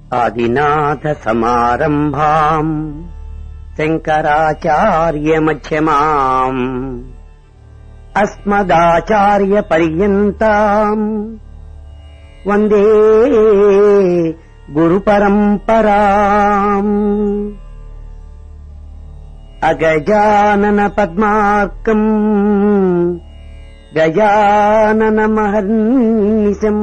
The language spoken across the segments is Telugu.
ఆదినాథ సమారంభాం శంకరాచార్య మధ్యమాం అస్మదాచార్య పర్యంతాం వందే గురు పరంపరాం అగజానన పద్మార్కం గజానన మహర్నిశం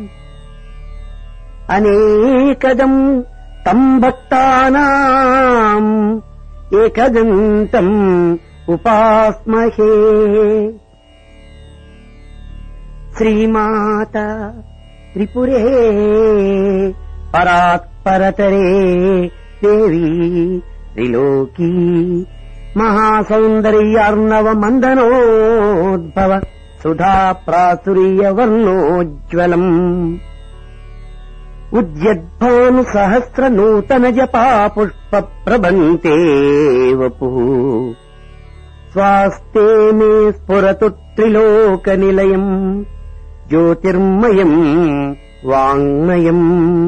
అనేకదం తం భక్తానాం ఏకదంతం ఉపాస్మహే శ్రీమాత త్రిపురే పరాత్పరతరే దేవి త్రిలోకీ మహాసౌందర్యార్ణవ మందనోద్భవ సుధా ప్రాచుర్య వర్ణోజ్వలం ఉద్యద్భాను సహస్ర నూతన జపా పుష్ప ప్రబంతే వపు స్వాస్తే మే స్ఫురతు త్రిలోక నిలయం జ్యోతిర్మయం వాంగ్మయం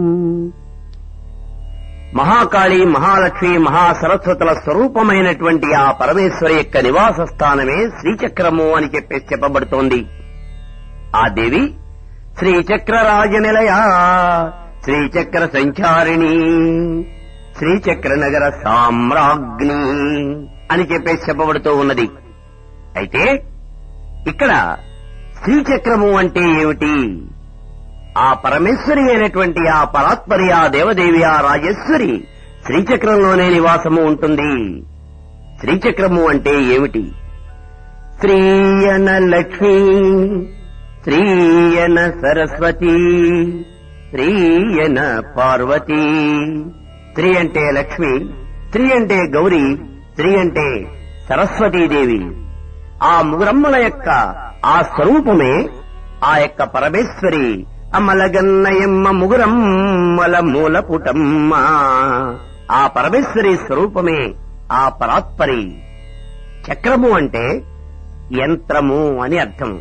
మహాకాళి మహాలక్ష్మి మహాసరస్వతుల స్వరూపమైనటువంటి ఆ పరమేశ్వరి యొక్క నివాస స్థానమే శ్రీచక్రము అని చెప్పేసి చెప్పబడుతోంది ఆ దేవి శ్రీచక్ర రాజనిలయ శ్రీచక్ర సంచారిణి శ్రీచక్ర నగర సామ్రాజ్ఞి అని చెప్పేసి చెప్పబడుతూ ఉన్నది అయితే ఇక్కడ శ్రీచక్రము అంటే ఏమిటి ఆ పరమేశ్వరి అయినటువంటి ఆ పరాత్పరి ఆ దేవదేవి ఆ రాజేశ్వరి శ్రీచక్రంలోనే నివాసము ఉంటుంది శ్రీచక్రము అంటే ఏమిటి శ్రీయన లక్ష్మీ శ్రీయన సరస్వతి శ్రీయన పార్వతి స్త్రీ అంటే లక్ష్మి స్త్రీ అంటే గౌరీ స్త్రీ అంటే సరస్వతీదేవి ఆ ముగురమ్మల యొక్క ఆ స్వరూపమే ఆ యొక్క పరమేశ్వరి అమలగన్నయమ్మ ముగురమ్మల మూల పుటమ్మ ఆ పరమేశ్వరి స్వరూపమే ఆ పరాత్పరి చక్రము అంటే యంత్రము అని అర్థం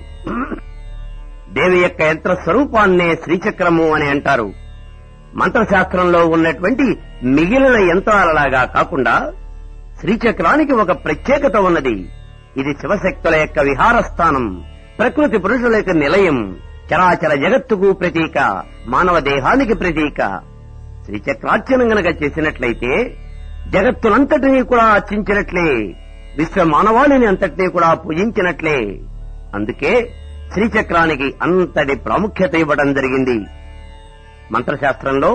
దేవి యొక్క యంత్ర స్వరూపాన్నే శ్రీచక్రము అని అంటారు మంత్రశాస్త్రంలో ఉన్నటువంటి మిగిలిన యంత్రాలలాగా కాకుండా శ్రీచక్రానికి ఒక ప్రత్యేకత ఉన్నది ఇది శివశక్తుల యొక్క విహారస్థానం ప్రకృతి పురుషుల యొక్క నిలయం చరాచర జగత్తుకు ప్రతీక మానవ దేహానికి ప్రతీక శ్రీచక్రార్చనం గనక చేసినట్లయితే జగత్తునంతటినీ కూడా అర్చించినట్లే విశ్వ మానవాళిని అంతటినీ కూడా పూజించినట్లే అందుకే శ్రీచక్రానికి అంతటి ప్రాముఖ్యత ఇవ్వడం జరిగింది మంత్రశాస్త్రంలో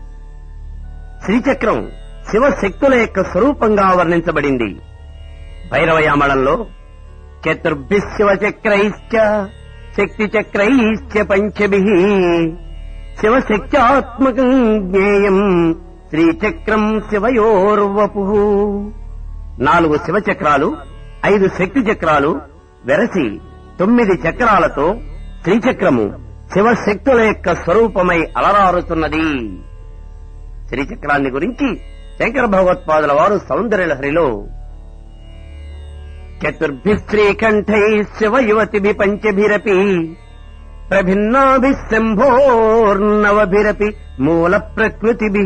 శ్రీచక్రం శివశక్తుల యొక్క స్వరూపంగా వర్ణించబడింది భైరవయామళంలో చతుర్భి శివచక్రైశ్చ శక్తి చక్రైశ్చ పంచభి శివశక్త్యాత్మకం జ్ఞేయం శ్రీచక్రం శివయోర్వపు నాలుగు శివచక్రాలు ఐదు శక్తి చక్రాలు వెరసి తొమ్మిది చక్రాలతో శ్రీచక్రము శివశక్తుల యొక్క స్వరూపమై అలరారుతున్నది శ్రీచక్రాన్ని గురించి శంకర భగవత్పాదుల వారు సౌందర్యలహరిలో చతుర్భిశ్రీకంఠై శివ యువతిభి పంచభిరపి ప్రభిన్నాభిశంభోర్నవభిరపి మూల ప్రకృతిభి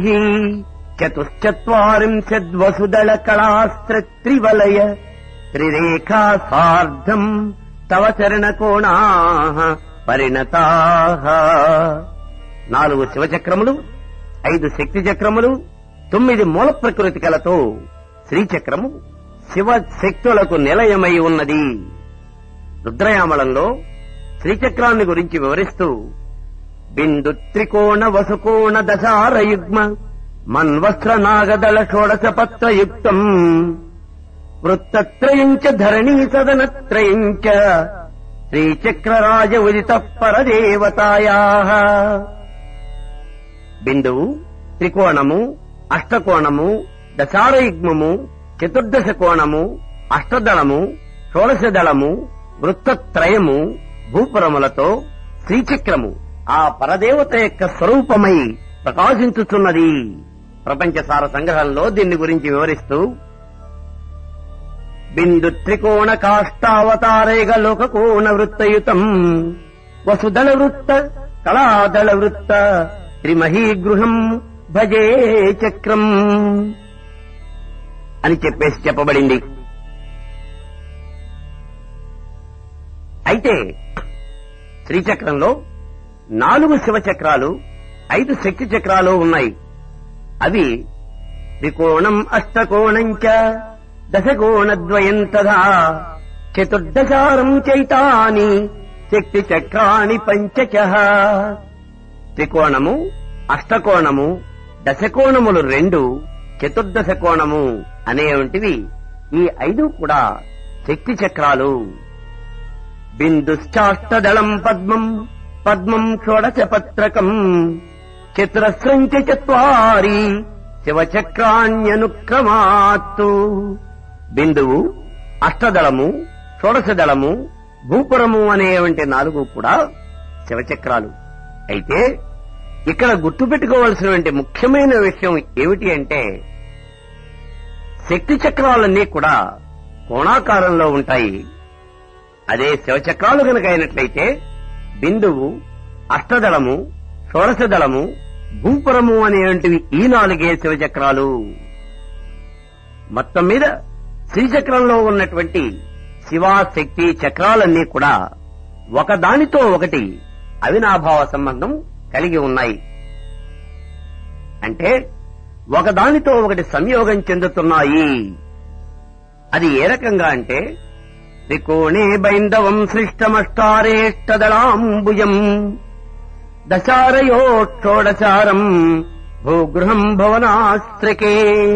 చతుశ్చత్వారింశద్వసుదళ కళాస్త్ర త్రివలయ త్రిరేఖా సార్ధం తవ చరణ కోణా పరిణతా నాలుగు శివచక్రములు ఐదు శక్తి చక్రములు తొమ్మిది మూల ప్రకృతి కలతో శ్రీచక్రము శివ శక్తులకు నిలయమై ఉన్నది రుద్రయామళంలో శ్రీచక్రాన్ని గురించి వివరిస్తూ బిందు త్రికోణ వసుకోణ దశారయుగ్మ మన్వస్త్ర నాగదళ షోడశ పత్రయుక్తం వృత్తత్రయించ ధరణీ సదనత్రయించ శ్రీచక్రరాజ ఉదిత పరదేవతాయా బిందువు త్రికోణము అష్టకోణము దశారయుగ్మము చతుర్దశ కోణము అష్టదళము షోడశ దళము వృత్తత్రయము భూపురములతో శ్రీచక్రము ఆ పరదేవత యొక్క స్వరూపమై ప్రకాశించుతున్నది ప్రపంచసార సంగ్రహంలో దీన్ని గురించి వివరిస్తూ బిందు త్రికోణ కాష్టావతారేగ లోకకోణ వృత్తయుతం వసుదళ వృత్త కళాదళ వృత్త త్రిమహీ గృహం భజే చక్రం అని చెప్పేసి చెప్పబడింది అయితే శ్రీచక్రంలో నాలుగు శివచక్రాలు ఐదు శక్తి చక్రాలు ఉన్నాయి అవి త్రికోణం అష్టకోణంచ దశకోణద్వయం తథా చతుర్దశారం చైతాని శక్తి చక్రాణి పంచచ త్రికోణము అష్టకోణము దశకోణములు రెండు చతుర్దశ కోణము అనేవంటివి ఈ ఐదు కూడా శక్తి చక్రాలు బిందుశ్చాష్టదళం పద్మం పద్మం షోడశ పత్రకం చతురస్రం చ చత్వారి శివచక్రాణ్యనుక్రమాత్తు బిందువు అష్టదళము షోడశదళము భూపురము అనేవంటి నాలుగు కూడా శివచక్రాలు అయితే ఇక్కడ గుర్తుపెట్టుకోవాల్సినటువంటి ముఖ్యమైన విషయం ఏమిటి అంటే శక్తి చక్రాలన్నీ కూడా కోణాకారంలో ఉంటాయి అదే శివచక్రాలు కనుక అయినట్లయితే బిందువు అష్టదళము షోడశదళము భూపురము అనేటువంటివి ఈ నాలుగే శివచక్రాలు మొత్తం మీద శ్రీచక్రంలో ఉన్నటువంటి శివాశక్తి చక్రాలన్నీ కూడా ఒకదానితో ఒకటి అవినాభావ సంబంధం కలిగి ఉన్నాయి అంటే ఒకదానితో ఒకటి సంయోగం చెందుతున్నాయి అది ఏ రకంగా అంటే త్రికోణే బైందవం సృష్టమష్టారేష్టదళాంబుజం దశారయోక్షోడచారం భూగృహం భవనాశ్రకే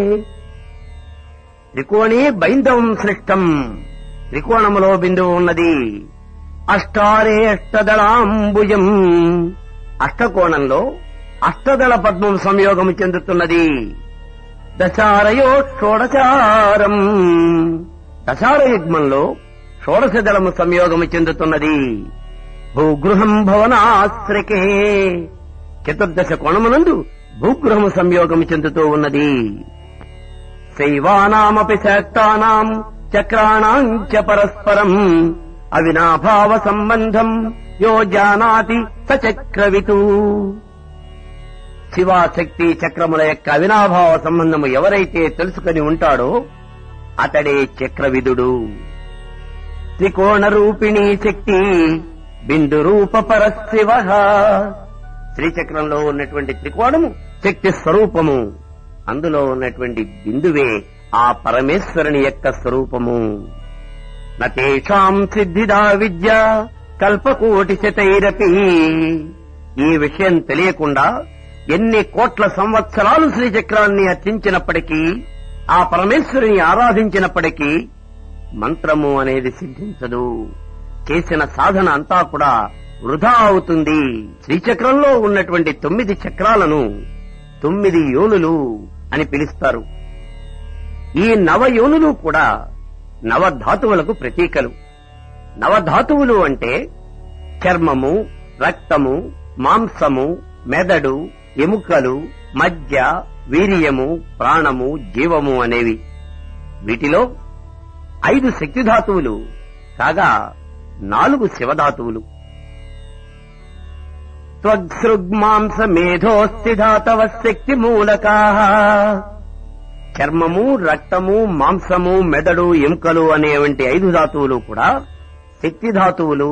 త్రికోణే బైందవం సృష్టం త్రికోణములో బిందువు ఉన్నది అష్టారే అష్టదళాంబుజం అష్టకోణంలో అష్టదళ పద్మం సంయోగం చెందుతున్నది దశారయో షోడచారం దశార యుగ్మంలో షోడశ దళము సంయోగము చెందుతున్నది భూగృహం భవనాశ్రకే చతుర్దశ కోణమునందు భూగృహము సంయోగము చెందుతూ ఉన్నది శైవానామపి శాక్తానాం చక్రాణాం చ పరస్పరం అవినాభావ సంబంధం యో జానాతి సచక్రవితు శివాశక్తి చక్రముల యొక్క అవినాభావ సంబంధము ఎవరైతే తెలుసుకొని ఉంటాడో అతడే చక్రవిదుడు త్రికోణ రూపిణీ శక్తి బిందు రూప పరశివ శ్రీచక్రంలో ఉన్నటువంటి త్రికోణము శక్తి స్వరూపము అందులో ఉన్నటువంటి బిందువే ఆ పరమేశ్వరుని యొక్క స్వరూపము నతేషాం సిద్ధిదా విద్య కల్పకోటి శతైరపి ఈ విషయం తెలియకుండా ఎన్ని కోట్ల సంవత్సరాలు శ్రీచక్రాన్ని అర్చించినప్పటికీ ఆ పరమేశ్వరుని ఆరాధించినప్పటికీ మంత్రము అనేది సిద్ధించదు చేసిన సాధన అంతా కూడా వృధా అవుతుంది శ్రీచక్రంలో ఉన్నటువంటి తొమ్మిది చక్రాలను తొమ్మిది యోనులు అని పిలుస్తారు ఈ నవయోనులు కూడా నవధాతువులకు ప్రతీకలు నవధాతువులు అంటే చర్మము రక్తము మాంసము మెదడు ఎముకలు మధ్య వీర్యము ప్రాణము జీవము అనేవి వీటిలో ఐదు శక్తిధాతువులు కాగా నాలుగు శివధాతువులు త్వగ్సృగ్మాంస మేధోస్తి ధాతవ శక్తి మూలకా చర్మము రక్తము మాంసము మెదడు ఎముకలు అనేవంటి ఐదు ధాతువులు కూడా శక్తి ధాతువులు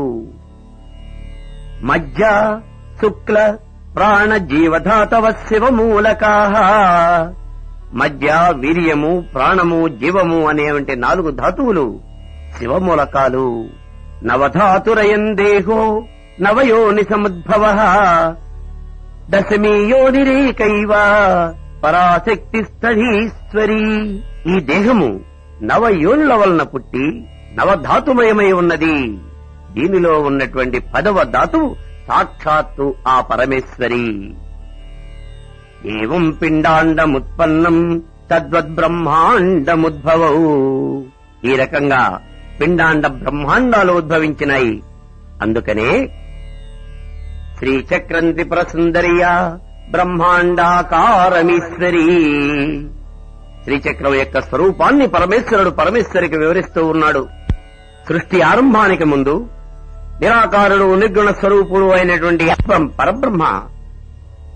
మధ్య శుక్ల ప్రాణ జీవధాతవ శివ మూలకా మధ్య వీర్యము ప్రాణము జీవము అనేవంటి నాలుగు ధాతువులు శివమూలకాలు నవధాతురయం దేహో నవయోని సముద్భవ దశమీ యోనిరేకైవ పరాశక్తి స్థధీశ్వరి ఈ దేహము నవ యోనుల వలన పుట్టి నవధాతుమయమై ఉన్నది దీనిలో ఉన్నటువంటి పదవ ధాతువు సాక్షాత్తు ఆ పరమేశ్వరి ఏం పిండాండముత్పన్నం తద్వద్బ్రహ్మాండముద్భవౌ ఈ రకంగా పిండాండ బ్రహ్మాండాలు ఉద్భవించినాయి అందుకనే శ్రీచక్రం త్రిపుర సుందరియా బ్రహ్మాండాకారమీశ్వరి శ్రీచక్రం యొక్క స్వరూపాన్ని పరమేశ్వరుడు పరమేశ్వరికి వివరిస్తూ ఉన్నాడు సృష్టి ఆరంభానికి ముందు నిరాకారుడు నిర్గుణ స్వరూపుడు అయినటువంటి పరబ్రహ్మ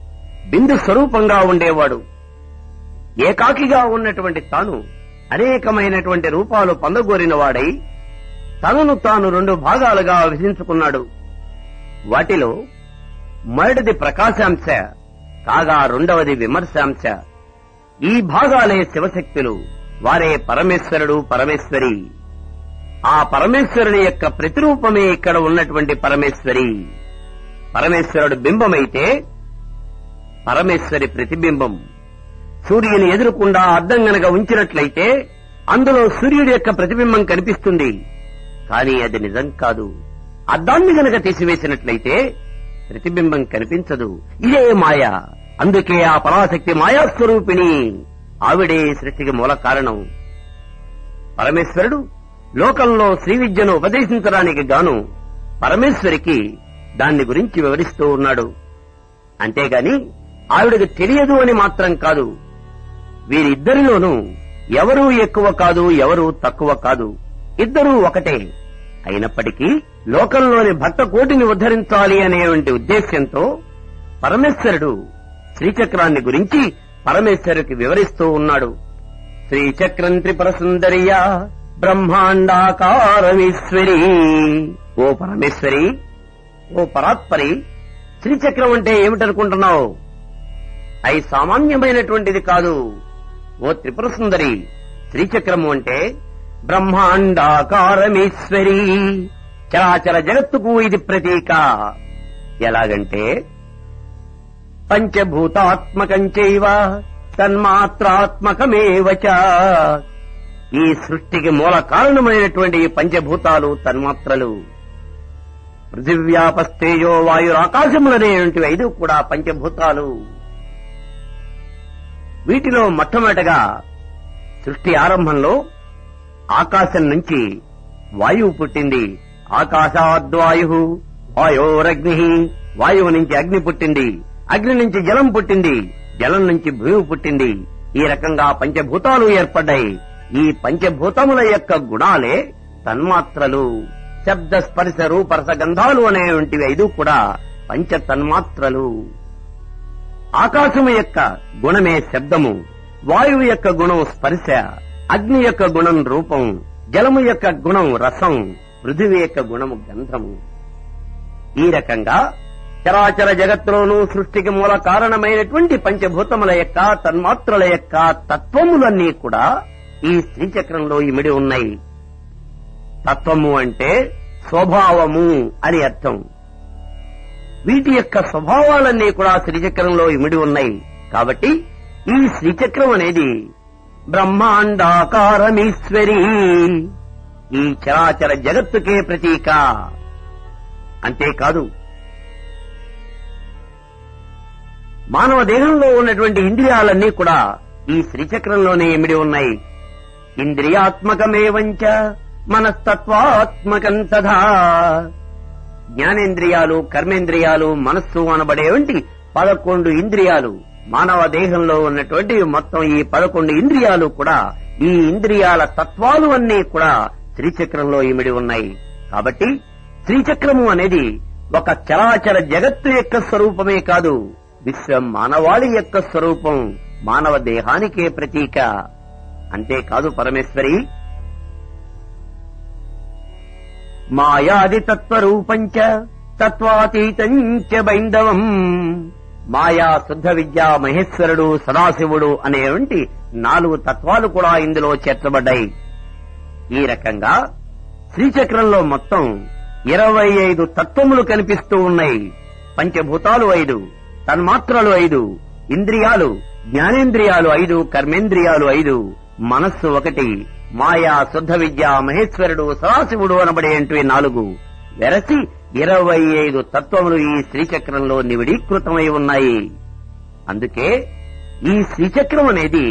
బిందు స్వరూపంగా ఉండేవాడు ఏకాకిగా ఉన్నటువంటి తాను అనేకమైనటువంటి రూపాలు పొందగోరిన వాడై తనను తాను రెండు భాగాలుగా విభజించుకున్నాడు వాటిలో మొదటిది ప్రకాశాంశ కాగా రెండవది విమర్శాంశ ఈ భాగాలే శివశక్తులు వారే పరమేశ్వరుడు పరమేశ్వరి ఆ పరమేశ్వరుని యొక్క ప్రతిరూపమే ఇక్కడ ఉన్నటువంటి పరమేశ్వరి పరమేశ్వరుడు బింబమైతే పరమేశ్వరి ప్రతిబింబం సూర్యుని ఎదురుకుండా అద్దం గనక ఉంచినట్లయితే అందులో సూర్యుడి యొక్క ప్రతిబింబం కనిపిస్తుంది కానీ అది నిజం కాదు అద్దాన్ని గనక తీసివేసినట్లయితే ప్రతిబింబం కనిపించదు ఇదే మాయ అందుకే ఆ పరాశక్తి మాయాస్వరూపిణి ఆవిడే సృష్టికి మూల కారణం పరమేశ్వరుడు లోకంలో శ్రీ విద్యను ఉపదేశించడానికి గాను పరమేశ్వరికి దాన్ని గురించి వివరిస్తూ ఉన్నాడు అంతేగాని ఆవిడకు తెలియదు అని మాత్రం కాదు వీరిద్దరిలోనూ ఎవరూ ఎక్కువ కాదు ఎవరూ తక్కువ కాదు ఇద్దరూ ఒకటే అయినప్పటికీ లోకంలోని భక్త కోటిని ఉద్ధరించాలి అనేటువంటి ఉద్దేశ్యంతో పరమేశ్వరుడు శ్రీచక్రాన్ని గురించి పరమేశ్వరుకి వివరిస్తూ ఉన్నాడు శ్రీచక్రం త్రిపుర సుందరియా బ్రహ్మాండాకారమీశ్వరి ఓ పరమేశ్వరి ఓ పరాత్పరి శ్రీచక్రం అంటే ఏమిటనుకుంటున్నావు అయి సామాన్యమైనటువంటిది కాదు ఓ త్రిపుర సుందరి శ్రీచక్రము అంటే బ్రహ్మాండాకారమీశ్వరి చరాచర జగత్తుకు ఇది ప్రతీక ఎలాగంటే పంచభూతాత్మకంచైవ తన్మాత్రాత్మకమేవ చ ఈ సృష్టికి మూల కారణమైనటువంటి ఈ పంచభూతాలు తన్మాత్రలు పృథివ్యాపస్తేజో వాయురాకాశములనేటువంటి ఐదు కూడా పంచభూతాలు వీటిలో మొట్టమొదటగా సృష్టి ఆరంభంలో ఆకాశం నుంచి వాయువు పుట్టింది ఆకాశాద్వాయు వాయోరగ్ని వాయువు నుంచి అగ్ని పుట్టింది అగ్ని నుంచి జలం పుట్టింది జలం నుంచి భూమి పుట్టింది ఈ రకంగా పంచభూతాలు ఏర్పడ్డాయి ఈ పంచభూతముల యొక్క గుణాలే తన్మాత్రలు శబ్ద స్పర్శ రూపరస గంధాలు అనేటువంటివి ఐదు కూడా పంచ తన్మాత్రలు ఆకాశము యొక్క గుణమే శబ్దము వాయువు యొక్క గుణం స్పర్శ అగ్ని యొక్క గుణం రూపం జలము యొక్క గుణం రసం పృథివీ యొక్క గుణము గంధము ఈ రకంగా చరాచర జగత్తులోనూ సృష్టికి మూల కారణమైనటువంటి పంచభూతముల యొక్క తన్మాత్రల యొక్క తత్వములన్నీ కూడా ఈ శ్రీచక్రంలో ఇమిడి ఉన్నాయి తత్వము అంటే స్వభావము అని అర్థం వీటి యొక్క స్వభావాలన్నీ కూడా శ్రీచక్రంలో ఇమిడి ఉన్నాయి కాబట్టి ఈ శ్రీచక్రం అనేది బ్రహ్మాండాకారమీశ్వరి ఈ చరాచర జగత్తుకే ప్రతీక అంతేకాదు మానవ దేహంలో ఉన్నటువంటి ఇంద్రియాలన్నీ కూడా ఈ శ్రీచక్రంలోనే ఇమిడి ఉన్నాయి ఇంద్రియాత్మకమేవంచ మనస్తత్వాత్మకం తథా జ్ఞానేంద్రియాలు కర్మేంద్రియాలు మనస్సు అనబడేవంటి పదకొండు ఇంద్రియాలు మానవ దేహంలో ఉన్నటువంటి మొత్తం ఈ పదకొండు ఇంద్రియాలు కూడా ఈ ఇంద్రియాల తత్వాలు అన్నీ కూడా శ్రీచక్రంలో ఇమిడి ఉన్నాయి కాబట్టి శ్రీచక్రము అనేది ఒక చరాచర జగత్తు యొక్క స్వరూపమే కాదు విశ్వ మానవాళి యొక్క స్వరూపం మానవ దేహానికే ప్రతీక అంతేకాదు పరమేశ్వరి మాయాది తత్వరూపంచ తత్వాతీతంచ బైందవం మాయా శుద్ధ విద్య మహేశ్వరుడు సదాశివుడు అనేవంటి నాలుగు తత్వాలు కూడా ఇందులో చేర్చబడ్డాయి ఈ రకంగా శ్రీచక్రంలో మొత్తం ఇరవై ఐదు తత్వములు కనిపిస్తూ ఉన్నాయి పంచభూతాలు ఐదు తన్మాత్రలు ఐదు ఇంద్రియాలు జ్ఞానేంద్రియాలు ఐదు కర్మేంద్రియాలు ఐదు మనస్సు ఒకటి మాయా శుద్ధ విద్య మహేశ్వరుడు సదాశివుడు అనబడేంటివి నాలుగు వెరసి ఇరవై ఐదు తత్వములు ఈ శ్రీచక్రంలో నివిడీకృతమై ఉన్నాయి అందుకే ఈ శ్రీచక్రం అనేది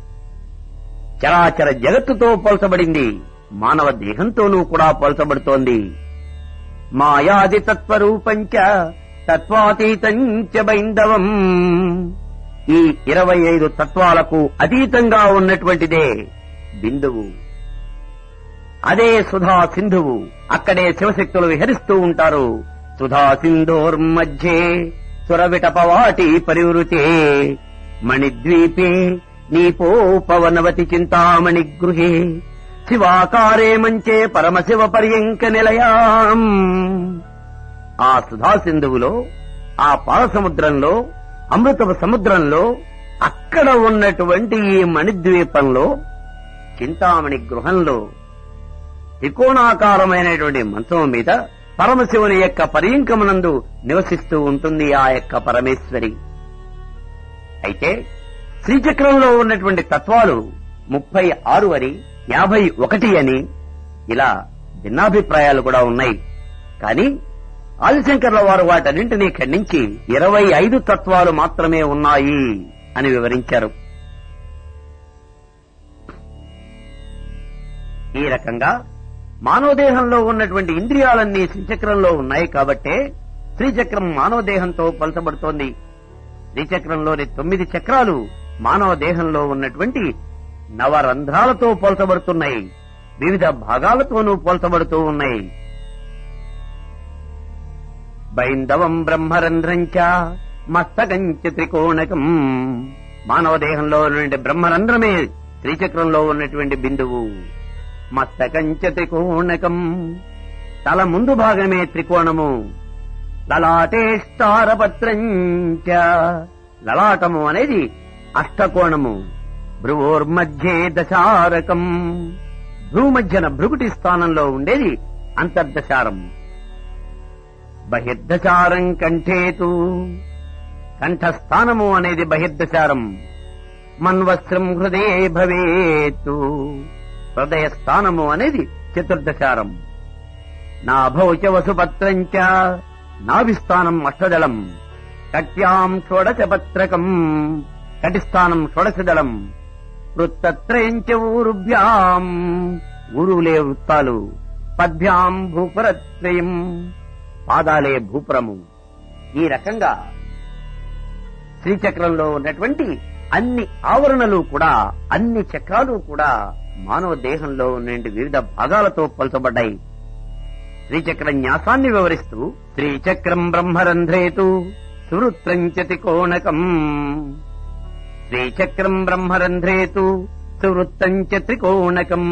చరాచర జగత్తుతో పోల్చబడింది మానవ దేహంతోనూ కూడా పోల్చబడుతోంది మాయాది తత్వరూపంచ తత్వాతీతంచ బైందవం ఈ ఇరవై ఐదు తత్వాలకు అతీతంగా ఉన్నటువంటిదే బిందువు అదే సుధా సింధువు అక్కడే శివశక్తులు విహరిస్తూ ఉంటారు సుధా సింధోర్మధ్యే సురవిటపవాటి పరివృతే మణిద్వీపే నీపోపవనవతి చింతామణి గృహే శివాకారే మంచే పరమశివ పర్యంక నిలయాం ఆ సుధాసింధువులో ఆ పాలసముద్రంలో అమృతపు సముద్రంలో అక్కడ ఉన్నటువంటి ఈ మణిద్వీపంలో చింతామణి గృహంలో త్రికోణాకారమైనటువంటి మంచం మీద పరమశివుని యొక్క పర్యంకమునందు నివసిస్తూ ఉంటుంది ఆ యొక్క పరమేశ్వరి అయితే శ్రీచక్రంలో ఉన్నటువంటి తత్వాలు ముప్పై ఆరు అని యాభై ఒకటి అని ఇలా భిన్నాభిప్రాయాలు కూడా ఉన్నాయి కానీ ఆదిశంకర్ల వారు వాటన్నింటినీ ఖండించి ఇరవై ఐదు తత్వాలు మాత్రమే ఉన్నాయి అని వివరించారు ఈ రకంగా మానవ దేహంలో ఉన్నటువంటి ఇంద్రియాలన్నీ శ్రీచక్రంలో ఉన్నాయి కాబట్టే శ్రీచక్రం మానవ దేహంతో పోల్చబడుతోంది శ్రీచక్రంలోని తొమ్మిది చక్రాలు మానవ దేహంలో ఉన్నటువంటి నవరంధ్రాలతో పోల్చబడుతున్నాయి వివిధ భాగాలతోనూ పోల్చబడుతూ ఉన్నాయి బైందవం బ్రహ్మరంధ్రంచ మస్తకంచ త్రికోణకం మానవ దేహంలో ఉన్నటువంటి బ్రహ్మరంధ్రమే త్రిచక్రంలో ఉన్నటువంటి బిందువు మస్తకంచ త్రికోణకం తల ముందు భాగమే త్రికోణము లలాటేష్టారపత్రంచ లలాటము అనేది అష్టకోణము భ్రువోర్మధ్యే దశారకం భ్రూమధ్యన భృగుటి స్థానంలో ఉండేది అంతర్దశారం బహిర్దశారం కంఠేతు కంఠస్థానము అనేది బహిర్దశారం మన్వస్త్రం హృదయ భవేత్తు హృదయ స్థానము అనేది చతుర్దశారం నాభౌచ వసుపత్రంచ నాభిస్థానం అష్టదళం కట్యాం షోడశపత్రకం కటిస్థానం షోడశదళం వృత్తత్రయంచ ఊరుభ్యాం ఊరులే వృత్తాలు పద్భ్యాం భూపురత్రయం పాదాలే భూపురము ఈ రకంగా శ్రీచక్రంలో ఉన్నటువంటి అన్ని ఆవరణలు కూడా అన్ని చక్రాలు కూడా మానవ దేహంలో ఉన్న వివిధ భాగాలతో పోల్చబడ్డాయి శ్రీచక్ర న్యాసాన్ని వివరిస్తూ శ్రీచక్రం బ్రహ్మరంధ్రేతు సువృత్రంచతి కోణకం శ్రీచక్రం బ్రహ్మరంధ్రేతు సువృత్తంచ త్రికోణకం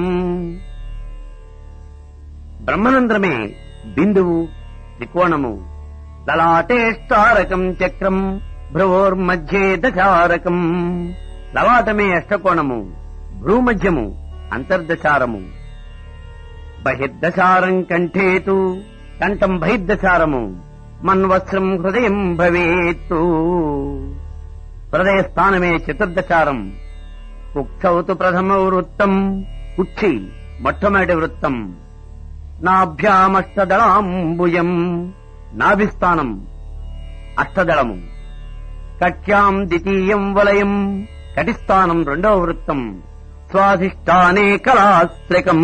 బ్రహ్మరంధ్రమే బిందువు త్రికోణము లలాటేష్టారకం చక్రం భ్రువోర్మధ్యే దశారకం లలాటమే అష్టకోణము భ్రూమధ్యము అంతర్దశారము బహిర్దశారం కంఠేతు కంఠం బహిర్దశారము మన్వస్త్రం హృదయం భవేత్తు హృదయ స్థానమే చతుర్దశారం కుక్షౌతు ప్రథమ వృత్తం కుక్షి మొట్టమొదటి వృత్తం నాభ్యామష్టదళాంబుజం నాభిస్థానం అష్టదళము కట్యాం ద్వితీయం వలయం కటిస్థానం రెండవ వృత్తం స్వాధిష్టానే కళాస్త్రికం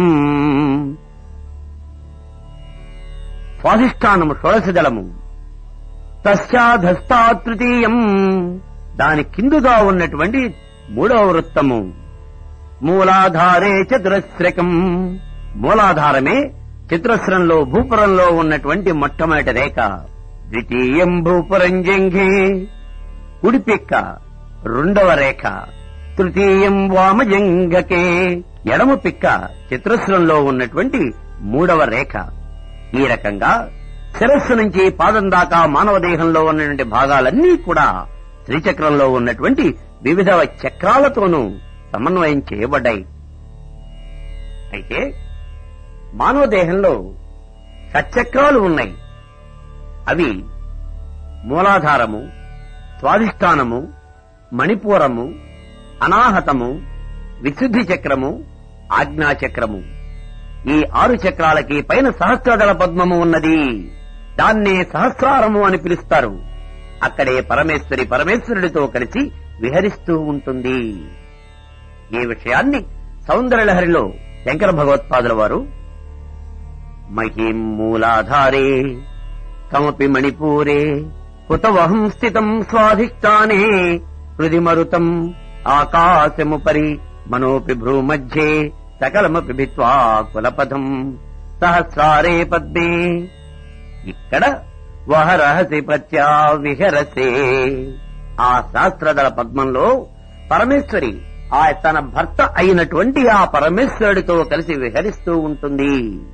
స్వాధిష్టానము షోడశదళము తస్యాధస్తా తృతీయం దాని కిందుగా ఉన్నటువంటి మూడవ వృత్తము మూలాధారే చతురస్రకం మూలాధారమే చతురస్రంలో భూపురంలో ఉన్నటువంటి మొట్టమొదటి రేఖ ద్వితీయం భూపురం జంఘే కుడిపిక్క రెండవ రేఖ తృతీయం వామజంగకే ఎడమ పిక్క చతురస్రంలో ఉన్నటువంటి మూడవ రేఖ ఈ రకంగా శిరస్సు నుంచి పాదం దాకా మానవ దేహంలో ఉన్నటువంటి భాగాలన్నీ కూడా శ్రీచక్రంలో ఉన్నటువంటి వివిధ చక్రాలతోనూ సమన్వయం చేయబడ్డాయి అయితే మానవ దేహంలో షట్చక్రాలు ఉన్నాయి అవి మూలాధారము స్వాధిష్టానము మణిపూరము అనాహతము విశుద్ధి చక్రము ఆజ్ఞాచక్రము ఈ ఆరు చక్రాలకి పైన సహస్రదళ పద్మము ఉన్నది దాన్నే సహస్రారము అని పిలుస్తారు అక్కడే పరమేశ్వరి పరమేశ్వరుడితో కలిసి విహరిస్తూ ఉంటుంది ఈ విషయాన్ని సౌందర్యలహరిలో శంకర భగవత్పాదుల వారు మహీం మూలాధారే కమపి మణిపూరే కుతవహం స్థితం స్వాధిష్టానే హృది మరుతం ఆకాశముపరి మనోపి భ్రూమధ్యే సకలమపి భిత్వా కులపథం సహస్రారే పద్మే ఇక్కడ వహరహసి ప్రత్యా విహరసే ఆ శాస్త్రదళ పద్మంలో పరమేశ్వరి ఆ తన భర్త అయినటువంటి ఆ పరమేశ్వరుడితో కలిసి విహరిస్తూ ఉంటుంది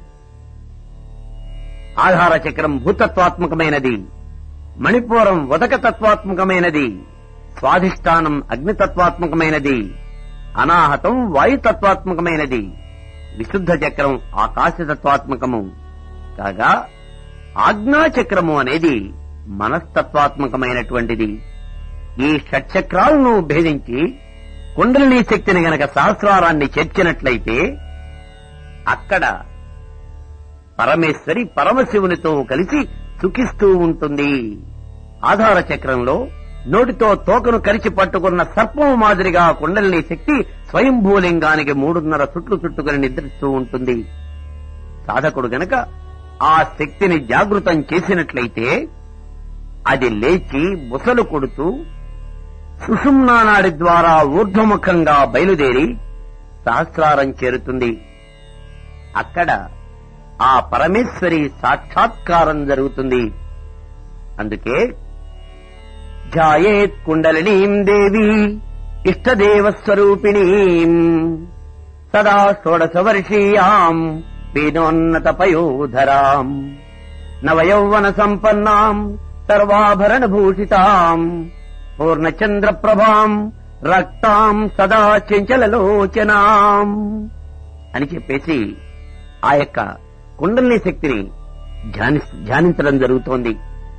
ఆధార చక్రం భూతత్వాత్మకమైనది మణిపూరం ఉదకతత్వాత్మకమైనది స్వాధిష్టానం అగ్నితత్వాత్మకమైనది అనాహతం వాయుతత్వాత్మకమైనది విశుద్ధ చక్రం ఆకాశతత్వాత్మకము కాగా ఆజ్ఞాచక్రము అనేది మనస్తత్వాత్మకమైనటువంటిది ఈ షట్చక్రాలను భేదించి కుండలిని శక్తిని గనక సహస్రారాన్ని చేర్చినట్లయితే అక్కడ పరమేశ్వరి పరమశివునితో కలిసి సుఖిస్తూ ఉంటుంది ఆధార చక్రంలో నోటితో తోకను కరిచి పట్టుకున్న సర్పము మాదిరిగా కుండలిని శక్తి స్వయంభూలింగానికి మూడున్నర చుట్లు చుట్టుకుని నిద్రిస్తూ ఉంటుంది సాధకుడు గనక ఆ శక్తిని జాగృతం చేసినట్లయితే అది లేచి బుసలు కొడుతూ సుషుమ్నానాడి ద్వారా ఊర్ధ్వముఖంగా బయలుదేరి సహస్రారం చేరుతుంది అక్కడ ఆ పరమేశ్వరి సాక్షాత్కారం జరుగుతుంది అందుకే ధ్యాయేత్ కుండలినీం దేవి ఇష్టదేవ స్వరూపిణీం సదా షోడశ వర్షీయాం పీనోన్నత పయోధరాం నవయౌవన సంపన్నాం సర్వాభరణ భూషితాం పూర్ణచంద్ర ప్రభాం రక్తాం సదా చెంచలలోచనాం అని చెప్పేసి ఆ యొక్క కుండలిని శక్తిని ధ్యాని ధ్యానించడం జరుగుతోంది